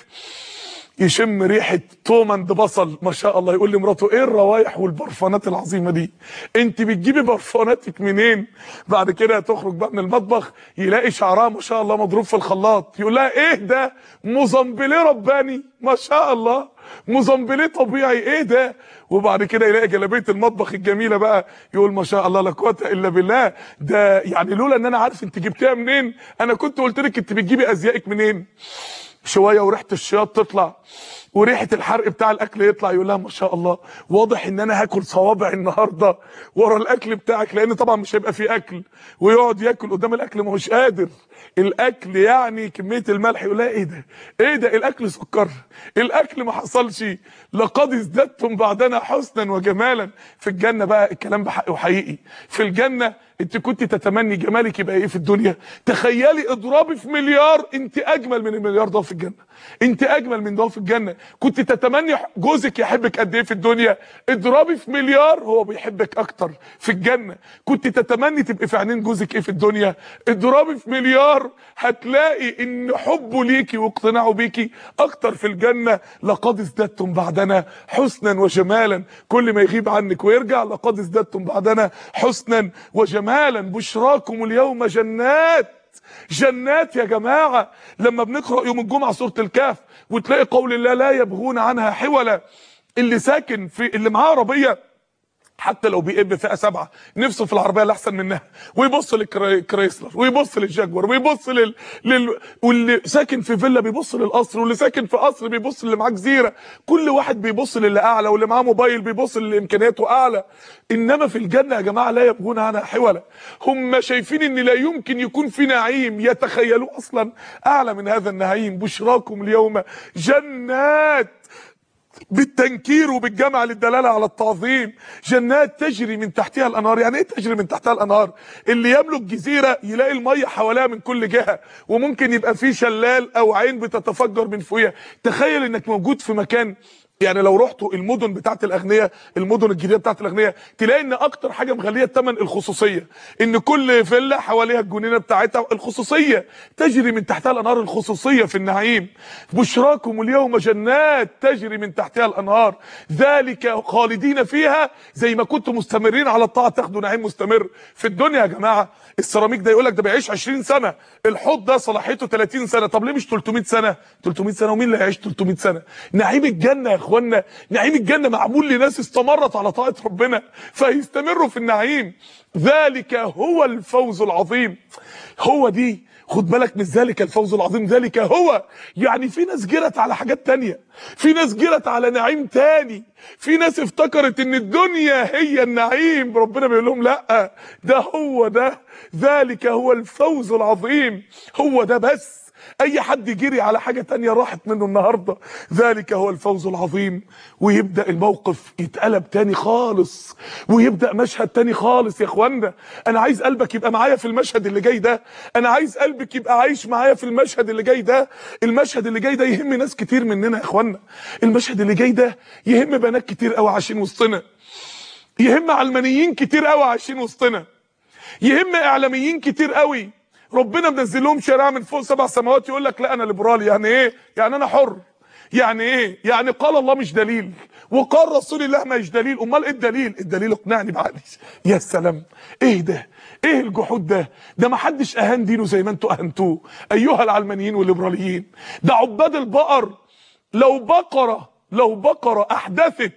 يشم ريحه تومند بصل ما شاء الله يقول لمراته ايه الروايح والبرفانات العظيمه دي انت بتجيبي برفاناتك منين بعد كده تخرج بقى من المطبخ يلاقي شعرها ما شاء الله مضروب في الخلاط يقول لها ايه ده موزمبليه رباني ما شاء الله موزمبليه طبيعي ايه ده وبعد كده يلاقي جلابيه المطبخ الجميله بقى يقول ما شاء الله لا قوه الا بالله ده يعني لولا ان انا عارف انت جبتيها منين انا كنت قلت لك انت بتجيبي ازيائك منين شويه وريحه الشياط تطلع وريحه الحرق بتاع الاكل يطلع يقول لها ما شاء الله واضح ان انا هاكل صوابع النهارده ورا الاكل بتاعك لان طبعا مش هيبقى فيه اكل ويقعد ياكل قدام الاكل ما هوش قادر الاكل يعني كميه الملح يقول لها ايه ده ايه ده الاكل سكر الاكل ما حصلش لقد ازددتم بعدنا حسنا وجمالا في الجنه بقى الكلام بحق وحقيقي في الجنه انت كنت تتمني جمالك يبقى ايه في الدنيا تخيلي اضرابي في مليار انت اجمل من المليار ده في الجنه انت اجمل من ده في الجنه كنت تتمني جوزك يحبك قد ايه في الدنيا اضربي في مليار هو بيحبك اكتر في الجنه كنت تتمني تبقي في عينين جوزك ايه في الدنيا اضربي في مليار هتلاقي ان حبه ليكي واقتناعه بيكي اكتر في الجنه لقد ازددتم بعدنا حسنا وجمالا كل ما يغيب عنك ويرجع لقد ازددتم بعدنا حسنا وجمالا بشراكم اليوم جنات جنات يا جماعة لما بنقرأ يوم الجمعة سورة الكهف وتلاقي قول الله لا يبغون عنها حولا اللي ساكن في اللي معاه عربية حتى لو بيقب فئه سبعه نفسه في العربيه اللي احسن منها ويبص للكريسلر ويبص للجاكور ويبص لل... لل... واللي ساكن في فيلا بيبص للقصر واللي ساكن في قصر بيبص للي معاه جزيره كل واحد بيبص للي اعلى واللي معاه موبايل بيبص للي امكانياته اعلى انما في الجنه يا جماعه لا يبغون عنها حولا هم شايفين ان لا يمكن يكون في نعيم يتخيلوه اصلا اعلى من هذا النعيم بشراكم اليوم جنات بالتنكير وبالجمع للدلاله على التعظيم جنات تجري من تحتها الانهار يعني ايه تجري من تحتها الانهار اللي يملك جزيره يلاقي الميه حواليها من كل جهه وممكن يبقى فيه شلال او عين بتتفجر من فوقها تخيل انك موجود في مكان يعني لو رحتوا المدن بتاعت الاغنياء المدن الجديده بتاعت الاغنياء تلاقي ان اكتر حاجه مخليه الثمن الخصوصيه ان كل فيلا حواليها الجنينه بتاعتها الخصوصيه تجري من تحتها الانهار الخصوصيه في النعيم بشراكم اليوم جنات تجري من تحتها الانهار ذلك خالدين فيها زي ما كنتم مستمرين على الطاعه تاخدوا نعيم مستمر في الدنيا يا جماعه السيراميك ده يقول لك ده بيعيش 20 سنه الحوض ده صلاحيته 30 سنه طب ليه مش 300 سنه 300 سنه ومين اللي هيعيش 300 سنه نعيم الجنه يا اخوانا نعيم الجنه معمول لناس استمرت على طاعه ربنا فيستمروا في النعيم ذلك هو الفوز العظيم هو دي خد بالك من ذلك الفوز العظيم ذلك هو يعني في ناس جرت على حاجات تانية في ناس جرت على نعيم تاني في ناس افتكرت ان الدنيا هي النعيم ربنا بيقول لهم لا ده هو ده ذلك هو الفوز العظيم هو ده بس اي حد جري على حاجة تانية راحت منه النهاردة ذلك هو الفوز العظيم ويبدأ الموقف يتقلب تاني خالص ويبدأ مشهد تاني خالص يا اخوانا انا عايز قلبك يبقى معايا في المشهد اللي جاي ده انا عايز قلبك يبقى عايش معايا في المشهد اللي جاي ده المشهد اللي جاي ده يهم ناس كتير مننا يا اخوانا المشهد اللي جاي ده يهم بنات كتير قوي عايشين وسطنا يهم علمانيين كتير قوي عايشين وسطنا يهم اعلاميين كتير قوي ربنا منزل لهم شريعه من فوق سبع سماوات يقول لك لا انا ليبرالي يعني ايه يعني انا حر يعني ايه يعني قال الله مش دليل وقال رسول الله مش دليل امال ايه الدليل الدليل اقنعني بعقلي يا سلام ايه ده ايه الجحود ده ده ما حدش اهان دينه زي ما انتوا اهنتوه ايها العلمانيين والليبراليين ده عباد البقر لو بقره لو بقره احدثت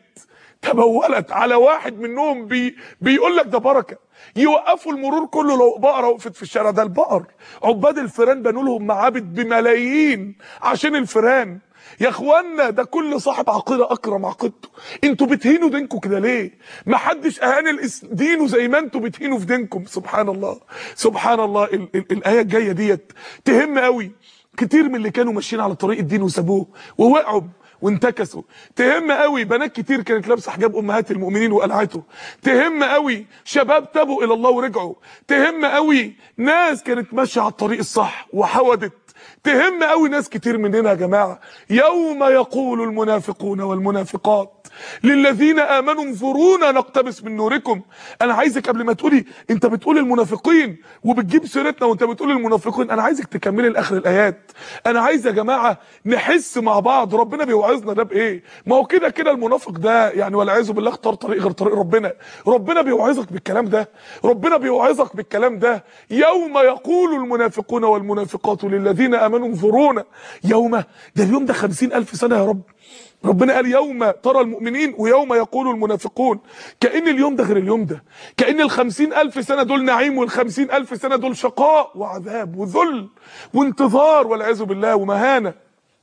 تبولت على واحد منهم بي بيقول لك ده بركه يوقفوا المرور كله لو بقره وقفت في الشارع ده البقر عباد الفيران بنوا لهم معابد بملايين عشان الفيران يا اخوانا ده كل صاحب عقيده اكرم عقيدته انتوا بتهينوا دينكم كده ليه ما حدش اهان الاس- دينه زي ما انتوا بتهينوا في دينكم سبحان الله سبحان الله ال ال الايه الجايه ديت تهم قوي كتير من اللي كانوا ماشيين على طريق الدين وسابوه ووقعوا وانتكسوا تهم قوي بنات كتير كانت لابسه حجاب امهات المؤمنين وقلعته تهم قوي شباب تابوا الى الله ورجعوا تهم قوي ناس كانت ماشيه على الطريق الصح وحودت تهم قوي ناس كتير مننا يا جماعه يوم يقول المنافقون والمنافقات للذين امنوا انظرونا نقتبس من نوركم انا عايزك قبل ما تقولي انت بتقول المنافقين وبتجيب سيرتنا وانت بتقول المنافقين انا عايزك تكملي لاخر الايات انا عايز يا جماعه نحس مع بعض ربنا بيوعظنا ده بايه ما هو كده كده المنافق ده يعني والعياذ بالله اختار طريق غير طريق ربنا ربنا بيوعظك بالكلام ده ربنا بيوعظك بالكلام ده يوم يقول المنافقون والمنافقات للذين امنوا انظرونا يوم ده اليوم ده خمسين الف سنه يا رب ربنا قال يوم ترى المؤمنين ويوم يقول المنافقون كأن اليوم ده غير اليوم ده كأن الخمسين ألف سنة دول نعيم والخمسين ألف سنة دول شقاء وعذاب وذل وانتظار والعياذ بالله ومهانة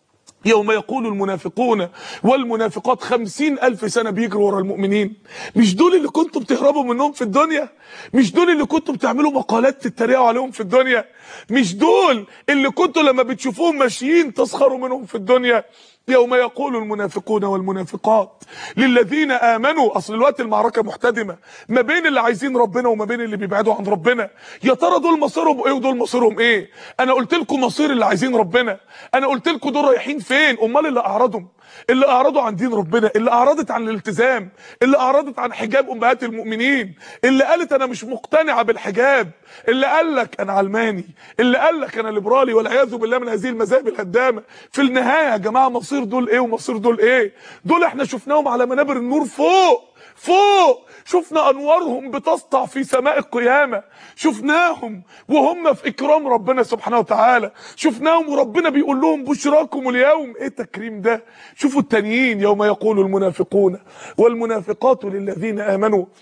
يوم يقول المنافقون والمنافقات خمسين ألف سنة بيجروا ورا المؤمنين مش دول اللي كنتوا بتهربوا منهم في الدنيا مش دول اللي كنتوا بتعملوا مقالات تتريقوا عليهم في الدنيا مش دول اللي كنتوا لما بتشوفوهم ماشيين تسخروا منهم في الدنيا يوم يقول المنافقون والمنافقات للذين امنوا اصل الوقت المعركه محتدمه ما بين اللي عايزين ربنا وما بين اللي بيبعدوا عن ربنا يا ترى دول مصيرهم ايه ودول مصيرهم ايه انا قلت لكم مصير اللي عايزين ربنا انا قلت لكم دول رايحين فين امال اللي اعرضهم اللي اعرضوا عن دين ربنا اللي اعرضت عن الالتزام اللي اعرضت عن حجاب امهات المؤمنين اللي قالت انا مش مقتنعه بالحجاب اللي قال لك انا علماني اللي قال لك انا ليبرالي والعياذ بالله من هذه المذاهب الهدامه في النهايه يا جماعه مصير دول ايه ومصير دول ايه دول احنا شفناهم على منابر النور فوق فوق شفنا انوارهم بتسطع في سماء القيامه شفناهم وهم في اكرام ربنا سبحانه وتعالى شفناهم وربنا بيقول لهم بشراكم اليوم ايه التكريم ده شوفوا التانيين يوم يقول المنافقون والمنافقات للذين امنوا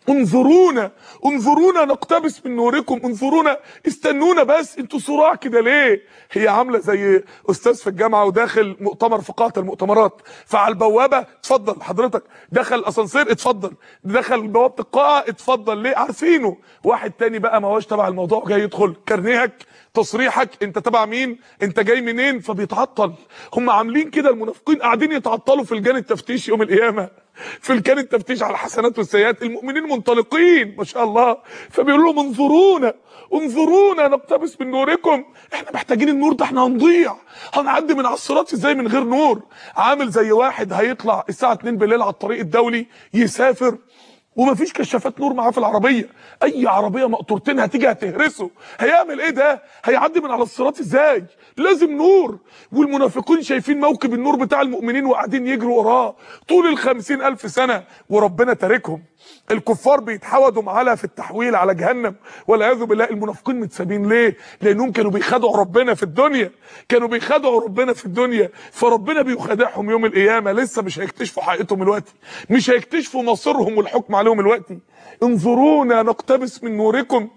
انظرونا انظرونا نقتبس من نوركم انظرونا استنونا بس انتوا صراع كده ليه هي عامله زي استاذ في الجامعه وداخل مؤتمر في قاعه المؤتمرات فعلى البوابه اتفضل حضرتك دخل اسانسير اتفضل دخل بوابه القاعه اتفضل ليه عارفينه واحد تاني بقى ما هوش تبع الموضوع جاي يدخل كارنيهك تصريحك انت تبع مين انت جاي منين فبيتعطل هم عاملين كده المنافقين قاعدين يتعطلوا في الجان التفتيش يوم القيامه في الجان التفتيش على الحسنات والسيئات المؤمنين منطلقين ما شاء الله فبيقول لهم انظرونا انظرونا نقتبس من نوركم احنا محتاجين النور ده احنا هنضيع هنعدي من على الصراط ازاي من غير نور عامل زي واحد هيطلع الساعه 2 بالليل على الطريق الدولي يسافر ومفيش كشافات نور معاه في العربيه اي عربيه مقطورتين هتيجي هتهرسه هيعمل ايه ده هيعدي من على الصراط ازاي لازم نور والمنافقين شايفين موكب النور بتاع المؤمنين وقاعدين يجروا وراه طول الخمسين الف سنه وربنا تاركهم الكفار بيتحودوا معانا في التحويل على جهنم والعياذ بالله المنافقين متسابين ليه لانهم كانوا بيخادعوا ربنا في الدنيا كانوا بيخادعوا ربنا في الدنيا فربنا بيخادعهم يوم القيامه لسه مش هيكتشفوا حقيقتهم دلوقتي مش هيكتشفوا مصيرهم والحكم عليهم دلوقتي انظرونا نقتبس من نوركم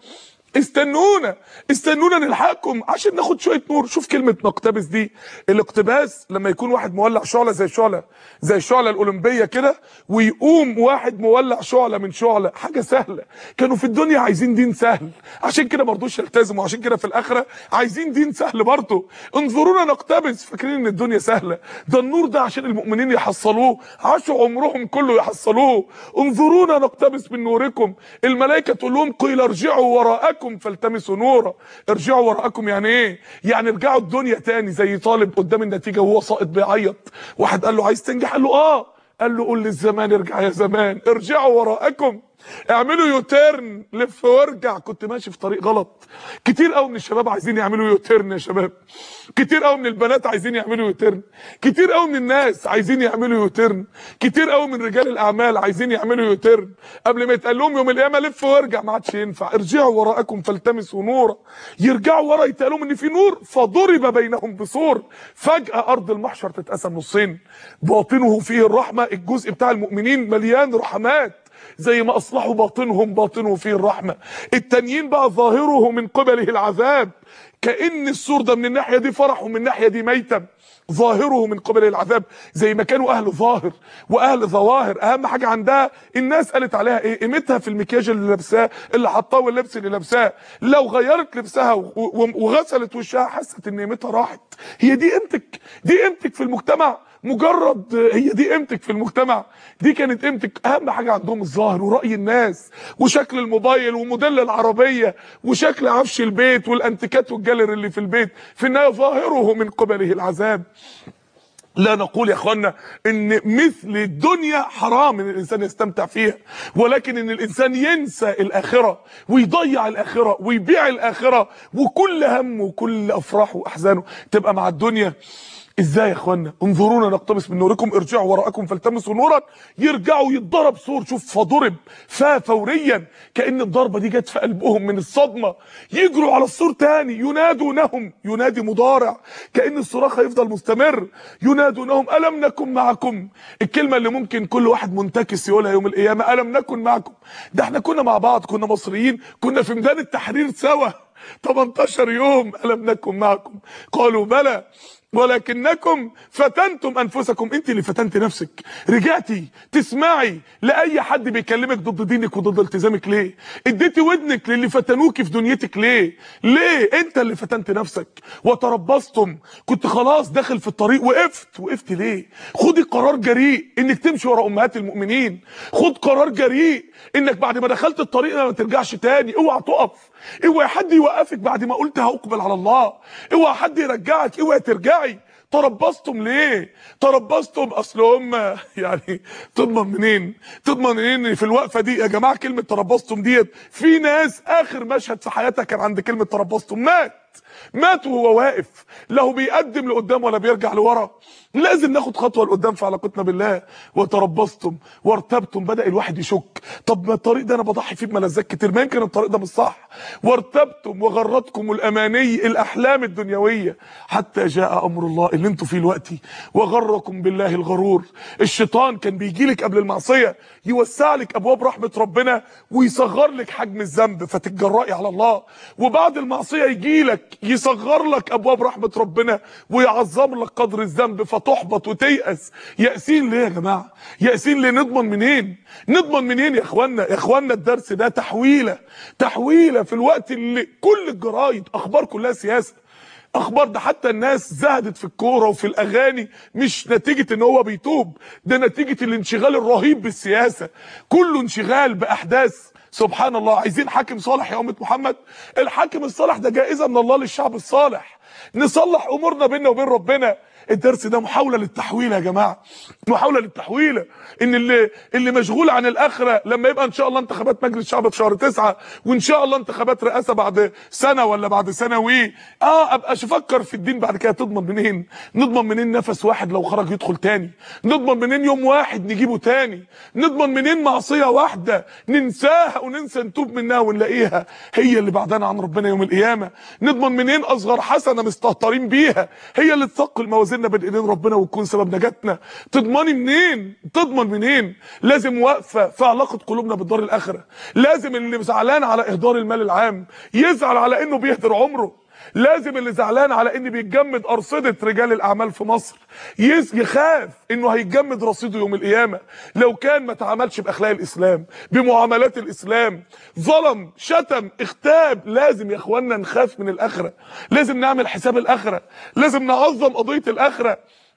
استنونا استنونا نلحقكم عشان ناخد شويه نور شوف كلمه نقتبس دي الاقتباس لما يكون واحد مولع شعله زي شعله زي الشعله الاولمبيه كده ويقوم واحد مولع شعله من شعله حاجه سهله كانوا في الدنيا عايزين دين سهل عشان كده ما رضوش يلتزموا عشان كده في الاخره عايزين دين سهل برضه انظرونا نقتبس فاكرين ان الدنيا سهله ده النور ده عشان المؤمنين يحصلوه عاشوا عمرهم كله يحصلوه انظرونا نقتبس من نوركم الملائكه تقول لهم قيل ارجعوا وراءكم وراءكم فالتمسوا نورا ارجعوا وراءكم يعني ايه يعني ارجعوا الدنيا تاني زي طالب قدام النتيجه وهو ساقط بيعيط واحد قال له عايز تنجح قال له اه قال له قول للزمان ارجع يا زمان ارجعوا وراءكم اعملوا يوتيرن لف وارجع كنت ماشي في طريق غلط كتير قوي من الشباب عايزين يعملوا يوتيرن يا شباب كتير قوي من البنات عايزين يعملوا يوتيرن كتير قوي من الناس عايزين يعملوا يوتيرن كتير قوي من رجال الاعمال عايزين يعملوا يوتيرن قبل ما يتقال لهم يوم القيامه لف وارجع ما عادش ينفع ارجعوا وراءكم فالتمسوا نورا يرجعوا ورا يتقال لهم ان في نور فضرب بينهم بسور فجاه ارض المحشر تتقسم نصين باطنه فيه الرحمه الجزء بتاع المؤمنين مليان رحمات زي ما اصلحوا باطنهم باطنه فيه الرحمه التانيين بقى ظاهره من قبله العذاب كان السور ده من الناحيه دي فرح ومن الناحيه دي ميتم ظاهره من قبل العذاب زي ما كانوا اهل ظاهر واهل ظواهر اهم حاجه عندها الناس قالت عليها ايه قيمتها في المكياج اللي لابساه اللي حطاه واللبس اللي لابساه لو غيرت لبسها وغسلت وشها حست ان قيمتها راحت هي دي قيمتك دي قيمتك في المجتمع مجرد هي دي قيمتك في المجتمع دي كانت قيمتك اهم حاجه عندهم الظاهر وراي الناس وشكل الموبايل وموديل العربيه وشكل عفش البيت والانتيكات والجاليري اللي في البيت في النهايه ظاهره من قبله العذاب لا نقول يا اخوانا ان مثل الدنيا حرام ان الانسان يستمتع فيها ولكن ان الانسان ينسى الاخره ويضيع الاخره ويبيع الاخره وكل همه وكل افراحه واحزانه تبقى مع الدنيا ازاي يا اخوانا انظرونا نقتبس من نوركم ارجعوا وراءكم فالتمسوا نورا يرجعوا يتضرب سور شوف فضرب فا فوريا كان الضربه دي جت في قلبهم من الصدمه يجروا على السور تاني ينادونهم ينادي مضارع كان الصراخ هيفضل مستمر ينادونهم الم نكن معكم الكلمه اللي ممكن كل واحد منتكس يقولها يوم القيامه الم نكن معكم ده احنا كنا مع بعض كنا مصريين كنا في ميدان التحرير سوا 18 يوم الم نكن معكم قالوا بلى ولكنكم فتنتم انفسكم انت اللي فتنت نفسك رجعتي تسمعي لاي حد بيكلمك ضد دينك وضد التزامك ليه اديتي ودنك للي فتنوكي في دنيتك ليه ليه انت اللي فتنت نفسك وتربصتم كنت خلاص داخل في الطريق وقفت وقفت ليه خدي قرار جريء انك تمشي ورا امهات المؤمنين خد قرار جريء انك بعد ما دخلت الطريق ما ترجعش تاني اوعى تقف اوعى حد يوقفك بعد ما قلت هقبل على الله اوعى حد يرجعك اوعى ترجعي تربصتم ليه تربصتم اصل هم يعني تضمن منين تضمن منين في الوقفه دي يا جماعه كلمه تربصتم ديت في ناس اخر مشهد في حياتها كان عند كلمه تربصتم مات مات وهو واقف لا هو بيقدم لقدام ولا بيرجع لورا لازم ناخد خطوه لقدام في علاقتنا بالله وتربصتم وارتبتم بدا الواحد يشك طب ما الطريق ده انا بضحي فيه بملذات كتير ما يمكن الطريق ده مش صح وارتبتم وغرتكم الاماني الاحلام الدنيويه حتى جاء امر الله اللي انتوا فيه دلوقتي وغركم بالله الغرور الشيطان كان بيجي لك قبل المعصيه يوسع لك ابواب رحمه ربنا ويصغر لك حجم الذنب فتتجرأي على الله وبعد المعصيه يجي لك يصغر لك ابواب رحمه ربنا ويعظم لك قدر الذنب فتحبط وتيأس يأسين ليه يا جماعه يأسين ليه نضمن منين نضمن منين يا اخوانا يا اخوانا الدرس ده تحويله تحويله في الوقت اللي كل الجرايد اخبار كلها سياسه اخبار ده حتى الناس زهدت في الكوره وفي الاغاني مش نتيجه ان هو بيتوب ده نتيجه الانشغال الرهيب بالسياسه كله انشغال باحداث سبحان الله عايزين حاكم صالح يا امه محمد الحاكم الصالح ده جائزه من الله للشعب الصالح نصلح امورنا بيننا وبين ربنا الدرس ده محاوله للتحويل يا جماعه محاوله للتحويله ان اللي اللي مشغول عن الاخره لما يبقى ان شاء الله انتخابات مجلس الشعب في شهر تسعة وان شاء الله انتخابات رئاسه بعد سنه ولا بعد سنوي اه ابقى افكر في الدين بعد كده تضمن منين نضمن منين نفس واحد لو خرج يدخل تاني نضمن منين يوم واحد نجيبه تاني نضمن منين معصيه واحده ننساها وننسى نتوب منها ونلاقيها هي اللي بعدنا عن ربنا يوم القيامه نضمن منين اصغر حسنه مستهترين بيها هي اللي تثقل موازيننا بين ايدين ربنا وتكون سبب نجاتنا تضمني منين تضمن منين لازم واقفه في علاقه قلوبنا بالدار الاخره لازم اللي زعلان على اهدار المال العام يزعل على انه بيهدر عمره لازم اللي زعلان على ان بيتجمد ارصده رجال الاعمال في مصر يز- يخاف انه هيتجمد رصيده يوم القيامه لو كان ما تعاملش باخلاق الاسلام بمعاملات الاسلام ظلم شتم اغتاب لازم يا اخوانا نخاف من الاخره لازم نعمل حساب الاخره لازم نعظم قضيه الاخره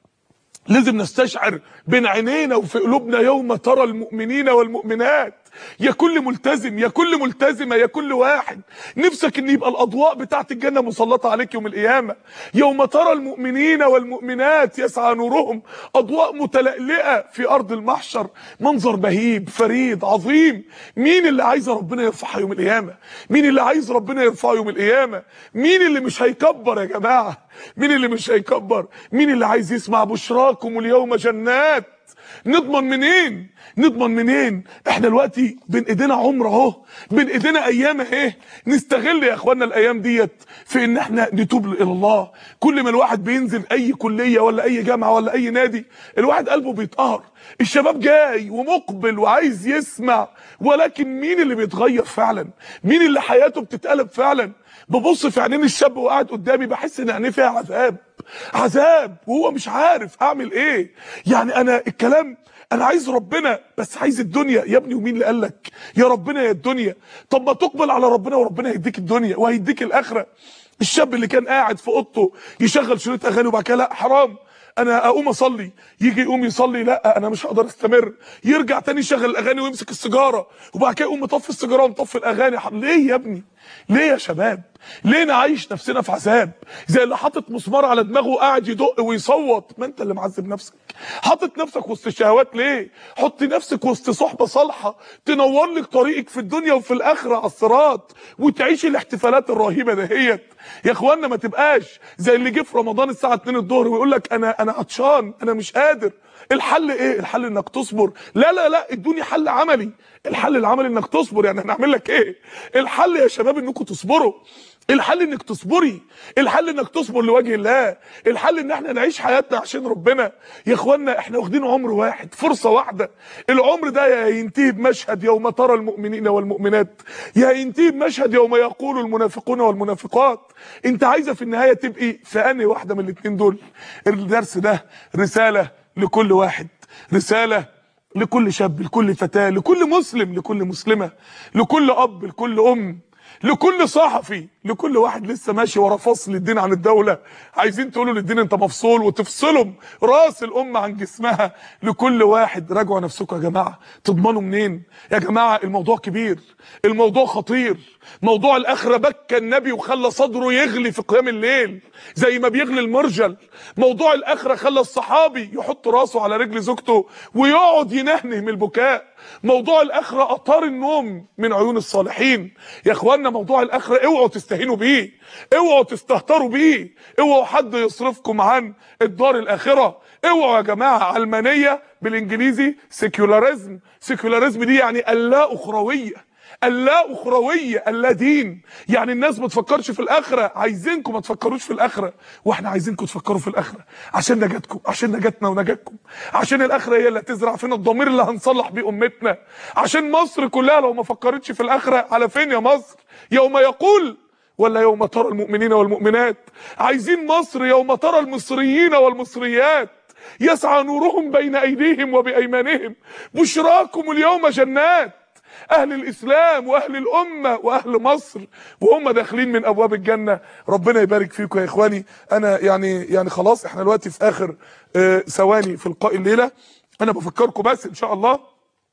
لازم نستشعر بين عينينا وفي قلوبنا يوم ترى المؤمنين والمؤمنات يا كل ملتزم يا كل ملتزمه يا كل واحد نفسك ان يبقى الاضواء بتاعت الجنه مسلطه عليك يوم القيامه يوم ترى المؤمنين والمؤمنات يسعى نورهم اضواء متلألئه في ارض المحشر منظر بهيب فريد عظيم مين اللي عايز ربنا يرفعها يوم القيامه مين اللي عايز ربنا يرفعه يوم القيامه مين اللي مش هيكبر يا جماعه مين اللي مش هيكبر مين اللي عايز يسمع بشراكم اليوم جنات نضمن منين نضمن منين احنا دلوقتي بين ايدينا عمر اهو بين ايدينا ايام اهي نستغل يا اخوانا الايام ديت في ان احنا نتوب الى الله كل ما الواحد بينزل اي كليه ولا اي جامعه ولا اي نادي الواحد قلبه بيتقهر الشباب جاي ومقبل وعايز يسمع ولكن مين اللي بيتغير فعلا مين اللي حياته بتتقلب فعلا ببص في عينين الشاب وقاعد قدامي بحس ان عينيه فيها عذاب عذاب وهو مش عارف اعمل ايه يعني انا الكلام انا عايز ربنا بس عايز الدنيا يا ابني ومين اللي قال لك يا ربنا يا الدنيا طب ما تقبل على ربنا وربنا هيديك الدنيا وهيديك الاخره الشاب اللي كان قاعد في اوضته يشغل شريط اغاني وبعد كده لا حرام انا اقوم اصلي يجي يقوم يصلي لا انا مش هقدر استمر يرجع تاني يشغل الاغاني ويمسك السيجاره وبعد كده يقوم مطفي السيجاره ومطفي الاغاني ليه يا ابني ليه يا شباب ليه نعيش نفسنا في عذاب زي اللي حاطط مسمار على دماغه وقاعد يدق ويصوت ما انت اللي معذب نفسك حاطط نفسك وسط الشهوات ليه حط نفسك وسط صحبه صالحه تنور لك طريقك في الدنيا وفي الاخره على الصراط وتعيش الاحتفالات الرهيبه دهيت يا اخوانا ما تبقاش زي اللي جه في رمضان الساعه 2 الظهر ويقول لك انا انا عطشان انا مش قادر الحل ايه الحل انك تصبر لا لا لا ادوني حل عملي الحل العملي انك تصبر يعني هنعمل لك ايه الحل يا شباب انكم تصبروا الحل انك تصبري الحل انك تصبر لوجه الله الحل ان احنا نعيش حياتنا عشان ربنا يا اخوانا احنا واخدين عمر واحد فرصه واحده العمر ده يا ينتهي بمشهد يوم ترى المؤمنين والمؤمنات يا ينتهي بمشهد يوم يقول المنافقون والمنافقات انت عايزه في النهايه تبقي في انهي واحده من الاثنين دول الدرس ده رساله لكل واحد رساله لكل شاب لكل فتاه لكل مسلم لكل مسلمه لكل اب لكل ام لكل صحفي لكل واحد لسه ماشي ورا فصل الدين عن الدولة عايزين تقولوا للدين انت مفصول وتفصلهم راس الأمة عن جسمها لكل واحد راجعوا نفسكم يا جماعة تضمنوا منين يا جماعة الموضوع كبير الموضوع خطير موضوع الآخرة بكى النبي وخلى صدره يغلي في قيام الليل زي ما بيغلي المرجل موضوع الآخرة خلى الصحابي يحط راسه على رجل زوجته ويقعد ينهنه من البكاء موضوع الآخرة أطار النوم من عيون الصالحين يا اخوانا موضوع الآخرة اوعوا تست تستهينوا بيه اوعوا تستهتروا بيه اوعوا حد يصرفكم عن الدار الاخره اوعوا يا جماعه علمانيه بالانجليزي سيكولاريزم سيكولاريزم دي يعني اللا اخرويه اللا اخرويه اللا دين يعني الناس ما تفكرش في الاخره عايزينكم ما تفكروش في الاخره واحنا عايزينكم تفكروا في الاخره عشان نجاتكم عشان نجاتنا ونجاتكم عشان الاخره هي اللي هتزرع فينا الضمير اللي هنصلح بيه امتنا عشان مصر كلها لو ما فكرتش في الاخره على فين يا مصر يوم يقول ولا يوم ترى المؤمنين والمؤمنات عايزين مصر يوم ترى المصريين والمصريات يسعى نورهم بين ايديهم وبايمانهم بشراكم اليوم جنات اهل الاسلام واهل الامه واهل مصر وهم داخلين من ابواب الجنه ربنا يبارك فيكم يا اخواني انا يعني يعني خلاص احنا دلوقتي في اخر آه، ثواني في لقاء الليله انا بفكركم بس ان شاء الله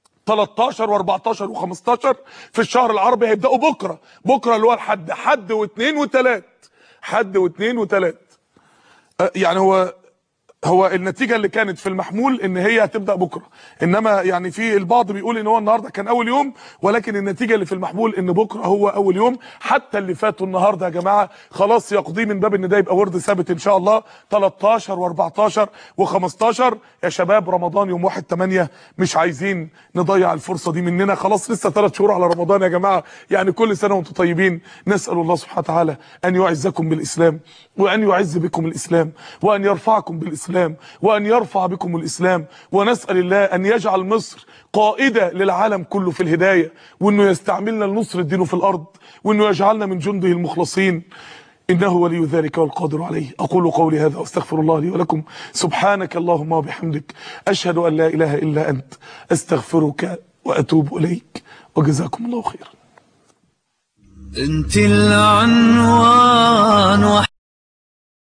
13 و14 و15 في الشهر العربي هيبداوا بكره بكره اللي هو الحد حد واثنين وثلاث حد واثنين وثلاث آه، يعني هو هو النتيجه اللي كانت في المحمول ان هي هتبدا بكره انما يعني في البعض بيقول ان هو النهارده كان اول يوم ولكن النتيجه اللي في المحمول ان بكره هو اول يوم حتى اللي فاتوا النهارده يا جماعه خلاص يقضي من باب ان ده يبقى ورد ثابت ان شاء الله 13 و14 و15 يا شباب رمضان يوم 1 8 مش عايزين نضيع الفرصه دي مننا خلاص لسه ثلاث شهور على رمضان يا جماعه يعني كل سنه وانتم طيبين نسال الله سبحانه وتعالى ان يعزكم بالاسلام وان يعز بكم الاسلام وان يرفعكم بالاسلام وان يرفع بكم الاسلام ونسال الله ان يجعل مصر قائده للعالم كله في الهدايه وانه يستعملنا لنصر الدين في الارض وانه يجعلنا من جنده المخلصين انه ولي ذلك والقادر عليه اقول قولي هذا واستغفر الله لي ولكم سبحانك اللهم وبحمدك اشهد ان لا اله الا انت استغفرك واتوب اليك وجزاكم الله خيرا انت العنوان